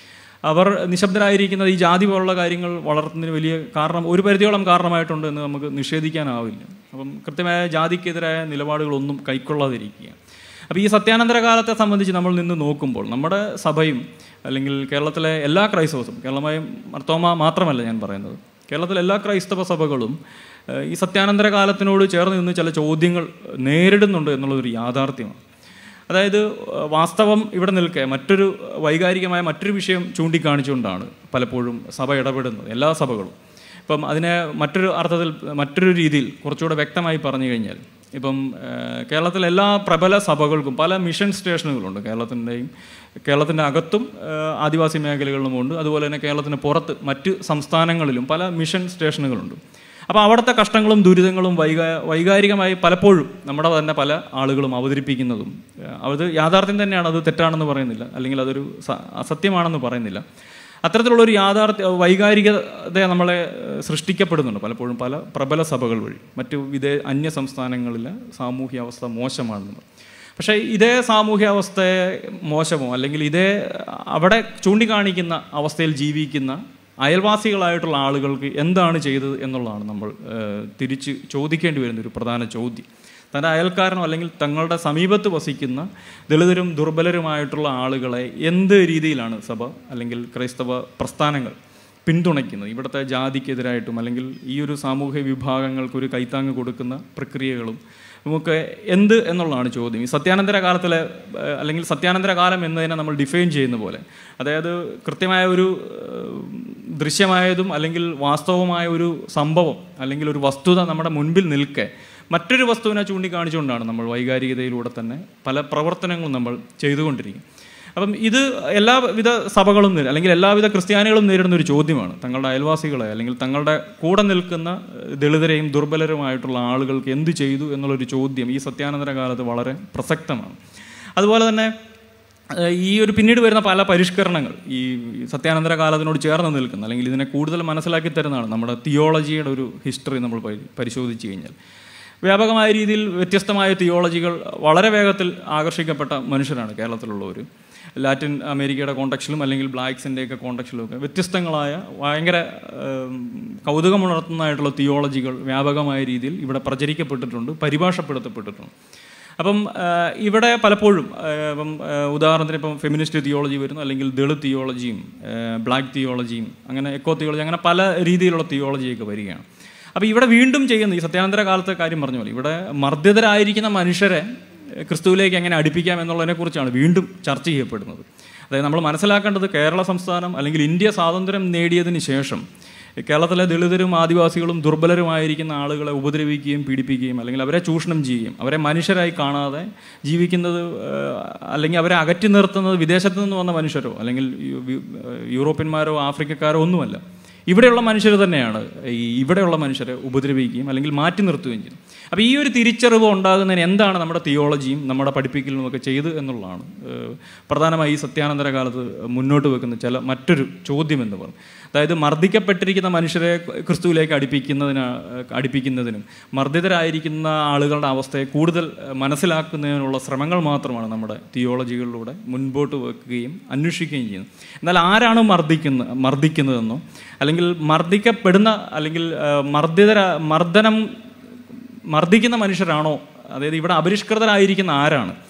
അവർ നിശബ്ദരായിരിക്കുന്നത് ഈ ജാതി പോലുള്ള കാര്യങ്ങൾ വളർത്തുന്നതിന് വലിയ കാരണം ഒരു പരിധിയോളം കാരണമായിട്ടുണ്ട് എന്ന് നമുക്ക് നിഷേധിക്കാനാവില്ല അപ്പം കൃത്യമായ ജാതിക്കെതിരായ നിലപാടുകളൊന്നും കൈക്കൊള്ളാതിരിക്കുക അപ്പോൾ ഈ സത്യാനന്തര കാലത്തെ സംബന്ധിച്ച് നമ്മൾ നിന്ന് നോക്കുമ്പോൾ നമ്മുടെ സഭയും അല്ലെങ്കിൽ കേരളത്തിലെ എല്ലാ ക്രൈസ്തവസും കേരളമായും മർത്തോമ മാത്രമല്ല ഞാൻ പറയുന്നത് കേരളത്തിലെ എല്ലാ ക്രൈസ്തവ സഭകളും ഏഹ്, ഈ സത്യാനന്തര കാലത്തിനോട് ചേർന്ന് നിന്ന് ചില ചോദ്യങ്ങൾ നേരിടുന്നുണ്ട് എന്നുള്ളതൊരു യാഥാർത്ഥ്യമാണ് അതായത് ഏഹ്, വാസ്തവം ഇവിടെ നിൽക്കെ മറ്റൊരു വൈകാരികമായ മറ്റൊരു വിഷയം ചൂണ്ടിക്കാണിച്ചുകൊണ്ടാണ് പലപ്പോഴും സഭ ഇടപെടുന്നത് എല്ലാ സഭകളും ഇപ്പം അതിനെ മറ്റൊരു അർത്ഥത്തിൽ മറ്റൊരു രീതിയിൽ കുറച്ചുകൂടെ വ്യക്തമായി പറഞ്ഞു കഴിഞ്ഞാൽ ഇപ്പം ഏഹ്, കേരളത്തിലെ എല്ലാ പ്രബല സഭകൾക്കും പല മിഷൻ സ്റ്റേഷനുകളുണ്ട് കേരളത്തിൻ്റെയും കേരളത്തിൻ്റെ അകത്തും ഏഹ്, ആദിവാസി മേഖലകളിലുമുണ്ട് അതുപോലെ തന്നെ കേരളത്തിന് പുറത്ത് മറ്റ് സംസ്ഥാനങ്ങളിലും പല മിഷൻ സ്റ്റേഷനുകളുണ്ട് അപ്പോൾ അവിടുത്തെ കഷ്ടങ്ങളും ദുരിതങ്ങളും വൈകാ വൈകാരികമായി പലപ്പോഴും നമ്മുടെ തന്നെ പല ആളുകളും അവതരിപ്പിക്കുന്നതും ഏഹ്, അത് യാഥാർത്ഥ്യം തന്നെയാണ് അത് തെറ്റാണെന്ന് പറയുന്നില്ല അല്ലെങ്കിൽ അതൊരു സ- അസത്യമാണെന്ന് പറയുന്നില്ല അത്തരത്തിലുള്ള ഒരു യാഥാർത്ഥ്യ വൈകാരികത നമ്മളെ ഏഹ്, സൃഷ്ടിക്കപ്പെടുന്നുണ്ട് പലപ്പോഴും പല പ്രബല സഭകൾ വഴി മറ്റു വിദേ അന്യ സംസ്ഥാനങ്ങളിലെ സാമൂഹ്യ അവസ്ഥ മോശമാണെന്ന് പറയും പക്ഷേ ഇതേ സാമൂഹ്യ അവസ്ഥയെ മോശമോ അല്ലെങ്കിൽ ഇതേ അവിടെ ചൂണ്ടിക്കാണിക്കുന്ന അവസ്ഥയിൽ ജീവിക്കുന്ന അയൽവാസികളായിട്ടുള്ള ആളുകൾക്ക് എന്താണ് ചെയ്തത് എന്നുള്ളതാണ് നമ്മൾ ഏഹ്, തിരിച്ച് ചോദിക്കേണ്ടി വരുന്ന ഒരു പ്രധാന ചോദ്യം തൻ്റെ അയൽക്കാരനോ അല്ലെങ്കിൽ തങ്ങളുടെ സമീപത്ത് വസിക്കുന്ന ദളിതരും ദുർബലരുമായിട്ടുള്ള ആളുകളെ എന്ത് രീതിയിലാണ് സഭ അല്ലെങ്കിൽ ക്രൈസ്തവ പ്രസ്ഥാനങ്ങൾ പിന്തുണയ്ക്കുന്നത് ഇവിടുത്തെ ജാതിക്കെതിരായിട്ടും അല്ലെങ്കിൽ ഈ ഒരു സാമൂഹ്യ വിഭാഗങ്ങൾക്ക് ഒരു കൈത്താങ്ങ് കൊടുക്കുന്ന പ്രക്രിയകളും നമുക്ക് എന്ത് എന്നുള്ളതാണ് ചോദ്യം ഈ സത്യാനന്തര കാലത്തിലെ ഏഹ്, അല്ലെങ്കിൽ സത്യാനന്തര കാലം എന്നതിനെ നമ്മൾ ഡിഫൈൻ ചെയ്യുന്ന പോലെ അതായത് കൃത്യമായ ഒരു ഏഹ്, ദൃശ്യമായതും അല്ലെങ്കിൽ വാസ്തവമായ ഒരു സംഭവം അല്ലെങ്കിൽ ഒരു വസ്തുത നമ്മുടെ മുൻപിൽ നിൽക്കെ മറ്റൊരു വസ്തുവിനെ ചൂണ്ടിക്കാണിച്ചുകൊണ്ടാണ് നമ്മൾ വൈകാരികതയിലൂടെ തന്നെ പല പ്രവർത്തനങ്ങളും നമ്മൾ ചെയ്തുകൊണ്ടിരിക്കും അപ്പം ഇത് എല്ലാവിധ സഭകളും നേരി- അല്ലെങ്കിൽ എല്ലാവിധ ക്രിസ്ത്യാനികളും നേരിടുന്ന ഒരു ചോദ്യമാണ് തങ്ങളുടെ അയൽവാസികളെ അല്ലെങ്കിൽ തങ്ങളുടെ കൂടെ നിൽക്കുന്ന ഏഹ്, ദളിതരെയും ദുർബലരുമായിട്ടുള്ള ആളുകൾക്ക് എന്ത് ചെയ്തു എന്നുള്ളൊരു ചോദ്യം ഈ സത്യാനന്തര കാലത്ത് വളരെ പ്രസക്തമാണ് അതുപോലെ തന്നെ ഏഹ്, ഈ ഒരു പിന്നീട് വരുന്ന പല പരിഷ്കരണങ്ങൾ ഈ സത്യാനന്തര കാലത്തിനോട് ചേർന്ന് നിൽക്കുന്ന അല്ലെങ്കിൽ ഇതിനെ കൂടുതൽ മനസ്സിലാക്കി തരുന്നതാണ് നമ്മുടെ തിയോളജിയുടെ ഒരു ഹിസ്റ്ററി നമ്മൾ പരി- പരിശോധിച്ച് കഴിഞ്ഞാൽ വ്യാപകമായ രീതിയിൽ വ്യത്യസ്തമായ തിയോളജികൾ വളരെ വേഗത്തിൽ ആകർഷിക്കപ്പെട്ട മനുഷ്യരാണ് കേരളത്തിലുള്ളവർ ലാറ്റിൻ അമേരിക്കയുടെ കോണ്ടക്സിലും അല്ലെങ്കിൽ ബ്ലാക്സിൻ്റെയൊക്കെ കോണ്ടക്സിലും ഒക്കെ വ്യത്യസ്തങ്ങളായ ഭയങ്കര ഏം, കൗതുകമുണർത്തുന്നതായിട്ടുള്ള തിയോളജികൾ വ്യാപകമായ രീതിയിൽ ഇവിടെ പ്രചരിക്കപ്പെട്ടിട്ടുണ്ട് പരിഭാഷപ്പെടുത്തപ്പെട്ടിട്ടുണ്ട് അപ്പം ആ, ഇവിടെ പലപ്പോഴും ആ, ഇപ്പം ആ, ഉദാഹരണത്തിന് ഇപ്പം ഫെമിനിസ്റ്റ് തിയോളജി വരുന്നു അല്ലെങ്കിൽ ദളിത് തിയോളജിയും ബ്ലാക്ക് തിയോളജിയും അങ്ങനെ എക്കോ തിയോളജി അങ്ങനെ പല രീതിയിലുള്ള തിയോളജിയൊക്കെ വരികയാണ് അപ്പോൾ ഇവിടെ വീണ്ടും ചെയ്യുന്ന ഈ സത്യാനന്തര കാലത്തെ കാര്യം പറഞ്ഞ പോലെ ഇവിടെ മർദ്ദിതരായിരിക്കുന്ന മനുഷ്യരെ ക്രിസ്തുവിലേക്ക് എങ്ങനെ അടുപ്പിക്കാം എന്നുള്ളതിനെക്കുറിച്ചാണ് വീണ്ടും ചർച്ച ചെയ്യപ്പെടുന്നത് അതായത് നമ്മൾ മനസ്സിലാക്കേണ്ടത് കേരള സംസ്ഥാനം അല്ലെങ്കിൽ ഇന്ത്യ സ്വാതന്ത്ര്യം നേടിയതിന് ശേഷം കേരളത്തിലെ ദളിതരും ആദിവാസികളും ദുർബലരുമായിരിക്കുന്ന ആളുകളെ ഉപദ്രവിക്കുകയും പീഡിപ്പിക്കുകയും അല്ലെങ്കിൽ അവരെ ചൂഷണം ചെയ്യുകയും അവരെ മനുഷ്യരായി കാണാതെ ജീവിക്കുന്നത് ഏഹ്, അല്ലെങ്കിൽ അവരെ അകറ്റി നിർത്തുന്നത് വിദേശത്ത് നിന്ന് വന്ന മനുഷ്യരോ അല്ലെങ്കിൽ യു- യു- യൂറോപ്യന്മാരോ ആഫ്രിക്കക്കാരോ ഒന്നുമല്ല ഇവിടെയുള്ള മനുഷ്യർ തന്നെയാണ് ഈ ഇവിടെയുള്ള മനുഷ്യരെ ഉപദ്രവിക്കുകയും അല്ലെങ്കിൽ മാറ്റി നിർത്തുകയും ചെയ്യും അപ്പോൾ ഈ ഒരു തിരിച്ചറിവ് ഉണ്ടാകുന്നതിന് എന്താണ് നമ്മുടെ തിയോളജിയും നമ്മുടെ പഠിപ്പിക്കലും ഒക്കെ ചെയ്ത് എന്നുള്ളതാണ് ഏഹ്, പ്രധാനമായി ഈ സത്യാനന്തര കാലത്ത് മുന്നോട്ട് വെക്കുന്ന ചില മറ്റൊരു ചോദ്യം എന്ന് പറയും അതായത് മർദ്ദിക്കപ്പെട്ടിരിക്കുന്ന മനുഷ്യരെ ക്രിസ്തുവിലേക്ക് അടുപ്പിക്കുന്നതിന് അടുപ്പിക്കുന്നതിനും മർദ്ദിതരായിരിക്കുന്ന ആളുകളുടെ അവസ്ഥയെ കൂടുതൽ ഏഹ്, മനസ്സിലാക്കുന്നതിനുള്ള ശ്രമങ്ങൾ മാത്രമാണ് നമ്മുടെ തിയോളജികളിലൂടെ മുൻപോട്ട് വെക്കുകയും അന്വേഷിക്കുകയും ചെയ്യുന്നത് എന്നാൽ ആരാണ് മർദ്ദിക്കുന്ന മർദ്ദിക്കുന്നതെന്നോ അല്ലെങ്കിൽ മർദ്ദിക്കപ്പെടുന്ന അല്ലെങ്കിൽ ഏഹ്, മർദ്ദിതര മർദ്ദനം മർദ്ദിക്കുന്ന മനുഷ്യരാണോ അതായത് ഇവിടെ അപരിഷ്കൃതരായിരിക്കുന്ന ആരാണ്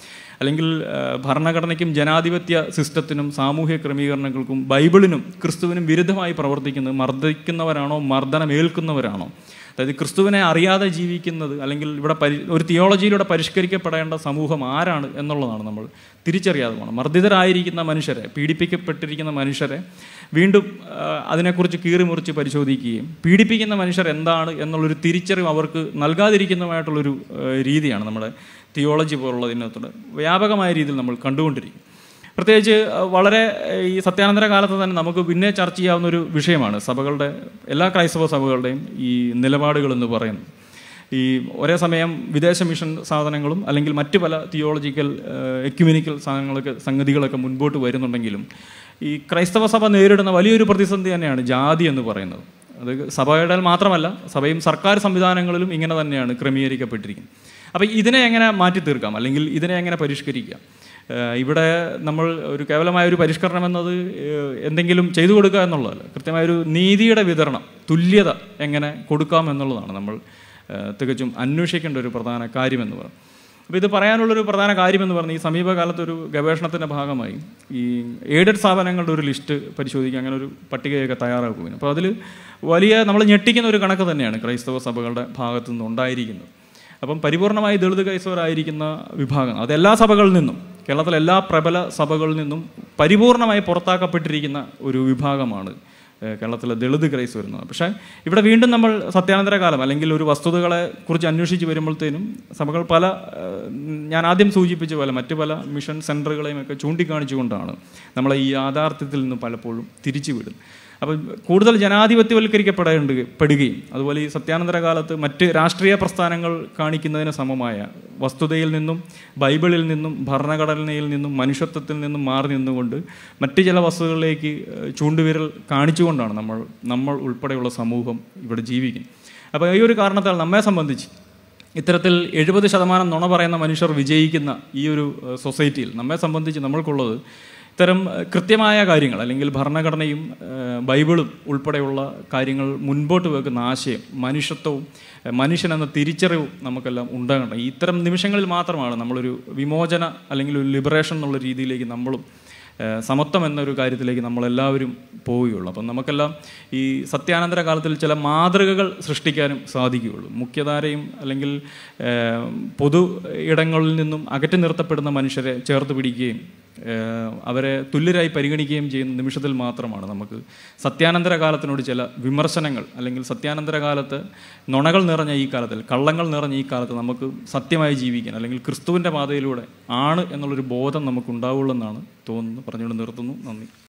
അല്ലെങ്കിൽ ആ, ഭരണഘടനയ്ക്കും ജനാധിപത്യ സിസ്റ്റത്തിനും സാമൂഹ്യ ക്രമീകരണങ്ങൾക്കും ബൈബിളിനും ക്രിസ്തുവിനും വിരുദ്ധമായി പ്രവർത്തിക്കുന്നത് മർദ്ദിക്കുന്നവരാണോ മർദ്ദനമേൽക്കുന്നവരാണോ അതായത് ക്രിസ്തുവിനെ അറിയാതെ ജീവിക്കുന്നത് അല്ലെങ്കിൽ ഇവിടെ പരി ഒരു തിയോളജിയിലൂടെ പരിഷ്കരിക്കപ്പെടേണ്ട സമൂഹം ആരാണ് എന്നുള്ളതാണ് നമ്മൾ തിരിച്ചറിയാതെ പോകണം മർദ്ദിതരായിരിക്കുന്ന മനുഷ്യരെ പീഡിപ്പിക്കപ്പെട്ടിരിക്കുന്ന മനുഷ്യരെ വീണ്ടും ആ, അതിനെക്കുറിച്ച് കീറി മുറിച്ച് പരിശോധിക്കുകയും പീഡിപ്പിക്കുന്ന മനുഷ്യർ എന്താണ് എന്നുള്ളൊരു തിരിച്ചറിവ് അവർക്ക് നൽകാതിരിക്കുന്നതുമായിട്ടുള്ളൊരു ആ, രീതിയാണ് നമ്മുടെ തിയോളജി പോലുള്ളതിനകത്തോട് വ്യാപകമായ രീതിയിൽ നമ്മൾ കണ്ടുകൊണ്ടിരിക്കും പ്രത്യേകിച്ച് അഹ്, വളരെ അഹ്, ഈ സത്യാനന്തര കാലത്ത് തന്നെ നമുക്ക് പിന്നെ ചർച്ച ചെയ്യാവുന്ന ഒരു വിഷയമാണ് സഭകളുടെ എല്ലാ ക്രൈസ്തവ സഭകളുടെയും ഈ നിലപാടുകൾ എന്ന് പറയുന്നത് ഈ ഒരേ സമയം വിദേശ മിഷൻ സാധനങ്ങളും അല്ലെങ്കിൽ മറ്റ് പല തിയോളജിക്കൽ എക്യുമിനിക്കൽ സാധനങ്ങളൊക്കെ സംഗതികളൊക്കെ മുൻപോട്ട് വരുന്നുണ്ടെങ്കിലും ഈ ക്രൈസ്തവ സഭ നേരിടുന്ന വലിയൊരു പ്രതിസന്ധി തന്നെയാണ് ജാതി എന്ന് പറയുന്നത് അത് സഭയുടെ മാത്രമല്ല സഭയും സർക്കാർ സംവിധാനങ്ങളിലും ഇങ്ങനെ തന്നെയാണ് ക്രമീകരിക്കപ്പെട്ടിരിക്കുന്നത് അപ്പോൾ ഇതിനെ എങ്ങനെ മാറ്റി തീർക്കാം അല്ലെങ്കിൽ ഇതിനെ എങ്ങനെ പരിഷ്കരിക്കാം ഏഹ് ഇവിടെ നമ്മൾ ഒരു കേവലമായ ഒരു പരിഷ്കരണം എന്നത് ഏഹ് എന്തെങ്കിലും ചെയ്തു കൊടുക്കുക എന്നുള്ളതല്ല കൃത്യമായൊരു നീതിയുടെ വിതരണം തുല്യത എങ്ങനെ കൊടുക്കാം എന്നുള്ളതാണ് നമ്മൾ ഏഹ് തികച്ചും അന്വേഷിക്കേണ്ട ഒരു പ്രധാന കാര്യമെന്ന് പറയുന്നത് അപ്പോൾ ഇത് പറയാനുള്ളൊരു പ്രധാന കാര്യമെന്ന് പറഞ്ഞാൽ ഈ സമീപകാലത്തൊരു ഗവേഷണത്തിൻ്റെ ഭാഗമായി ഈ എയ്ഡഡ് സ്ഥാപനങ്ങളുടെ ഒരു ലിസ്റ്റ് പരിശോധിക്കുക അങ്ങനെ ഒരു പട്ടികയൊക്കെ തയ്യാറാക്കുകയാണ് അപ്പോൾ അതിൽ വലിയ നമ്മൾ ഞെട്ടിക്കുന്ന ഒരു കണക്ക് തന്നെയാണ് ക്രൈസ്തവ സഭകളുടെ ഭാഗത്തു നിന്ന് ഉണ്ടായിരിക്കുന്നത് അപ്പം പരിപൂർണമായി ദളിത് ക്രൈസ്തവരായിരിക്കുന്ന വിഭാഗം അത് എല്ലാ സഭകളിൽ നിന്നും കേരളത്തിലെ എല്ലാ പ്രബല സഭകളിൽ നിന്നും പരിപൂർണമായി പുറത്താക്കപ്പെട്ടിരിക്കുന്ന ഒരു വിഭാഗമാണ് ഏഹ് കേരളത്തിലെ ദളിത് ക്രൈസ്തവർ വരുന്നത് പക്ഷേ ഇവിടെ വീണ്ടും നമ്മൾ സത്യാനന്തര കാലം അല്ലെങ്കിൽ ഒരു വസ്തുതകളെ കുറിച്ച് അന്വേഷിച്ച് വരുമ്പോഴത്തേനും സഭകൾ പല ഏഹ് ഞാൻ ആദ്യം സൂചിപ്പിച്ച പോലെ മറ്റു പല മിഷൻ സെൻറ്ററുകളെയും ഒക്കെ ചൂണ്ടിക്കാണിച്ചുകൊണ്ടാണ് നമ്മളെ ഈ യാഥാർത്ഥ്യത്തിൽ നിന്ന് പലപ്പോഴും തിരിച്ചു വിടും അപ്പം കൂടുതൽ ജനാധിപത്യവൽക്കരിക്കപ്പെടേണ്ട പെടുകയും അതുപോലെ ഈ സത്യാനന്തര കാലത്ത് മറ്റ് രാഷ്ട്രീയ പ്രസ്ഥാനങ്ങൾ കാണിക്കുന്നതിന് സമമായ വസ്തുതയിൽ നിന്നും ബൈബിളിൽ നിന്നും ഭരണഘടനയിൽ നിന്നും മനുഷ്യത്വത്തിൽ നിന്നും മാറി നിന്നുകൊണ്ട് മറ്റ് ചില വസ്തുതകളിലേക്ക് ഏഹ്, ചൂണ്ടുവിരൽ കാണിച്ചുകൊണ്ടാണ് നമ്മൾ നമ്മൾ ഉൾപ്പെടെയുള്ള സമൂഹം ഇവിടെ ജീവിക്കുന്നത് അപ്പോൾ ഈ ഒരു കാരണത്താൽ നമ്മെ സംബന്ധിച്ച് ഇത്തരത്തിൽ എഴുപത് ശതമാനം നുണ പറയുന്ന മനുഷ്യർ വിജയിക്കുന്ന ഈ ഒരു ഏഹ്, സൊസൈറ്റിയിൽ നമ്മെ സംബന്ധിച്ച് നമ്മൾക്കുള്ളത് ഇത്തരം ഏഹ്, കൃത്യമായ കാര്യങ്ങൾ അല്ലെങ്കിൽ ഭരണഘടനയും ഏഹ്, ബൈബിളും ഉൾപ്പെടെയുള്ള കാര്യങ്ങൾ മുൻപോട്ട് വെക്കുന്ന ആശയം മനുഷ്യത്വവും ഏഹ്, മനുഷ്യനെന്ന തിരിച്ചറിവും നമുക്കെല്ലാം ഉണ്ടാകണം ഇത്തരം നിമിഷങ്ങളിൽ മാത്രമാണ് നമ്മളൊരു വിമോചന അല്ലെങ്കിൽ ഒരു ലിബറേഷൻ എന്നുള്ള രീതിയിലേക്ക് നമ്മളും ഏഹ് സമത്വം എന്നൊരു കാര്യത്തിലേക്ക് നമ്മളെല്ലാവരും പോവുകയുള്ളൂ അപ്പം നമുക്കെല്ലാം ഈ സത്യാനന്തര കാലത്തിൽ ചില മാതൃകകൾ സൃഷ്ടിക്കാനും സാധിക്കുകയുള്ളൂ മുഖ്യധാരയും അല്ലെങ്കിൽ ഏഹ് പൊതു ഇടങ്ങളിൽ നിന്നും അകറ്റി നിർത്തപ്പെടുന്ന മനുഷ്യരെ ചേർത്ത് പിടിക്കുകയും ഏഹ് അവരെ തുല്യരായി പരിഗണിക്കുകയും ചെയ്യുന്ന നിമിഷത്തിൽ മാത്രമാണ് നമുക്ക് സത്യാനന്തര കാലത്തിനോട് ചില വിമർശനങ്ങൾ അല്ലെങ്കിൽ സത്യാനന്തര കാലത്ത് നുണകൾ നിറഞ്ഞ ഈ കാലത്തിൽ കള്ളങ്ങൾ നിറഞ്ഞ ഈ കാലത്ത് നമുക്ക് സത്യമായി ജീവിക്കാൻ അല്ലെങ്കിൽ ക്രിസ്തുവിൻ്റെ പാതയിലൂടെ ആണ് എന്നുള്ളൊരു ബോധം നമുക്ക് ഉണ്ടാവുള്ളൂ എന്നാണ് തോന്നുന്നു പറഞ്ഞുകൊണ്ട് നിർത്തുന്നു നന്ദി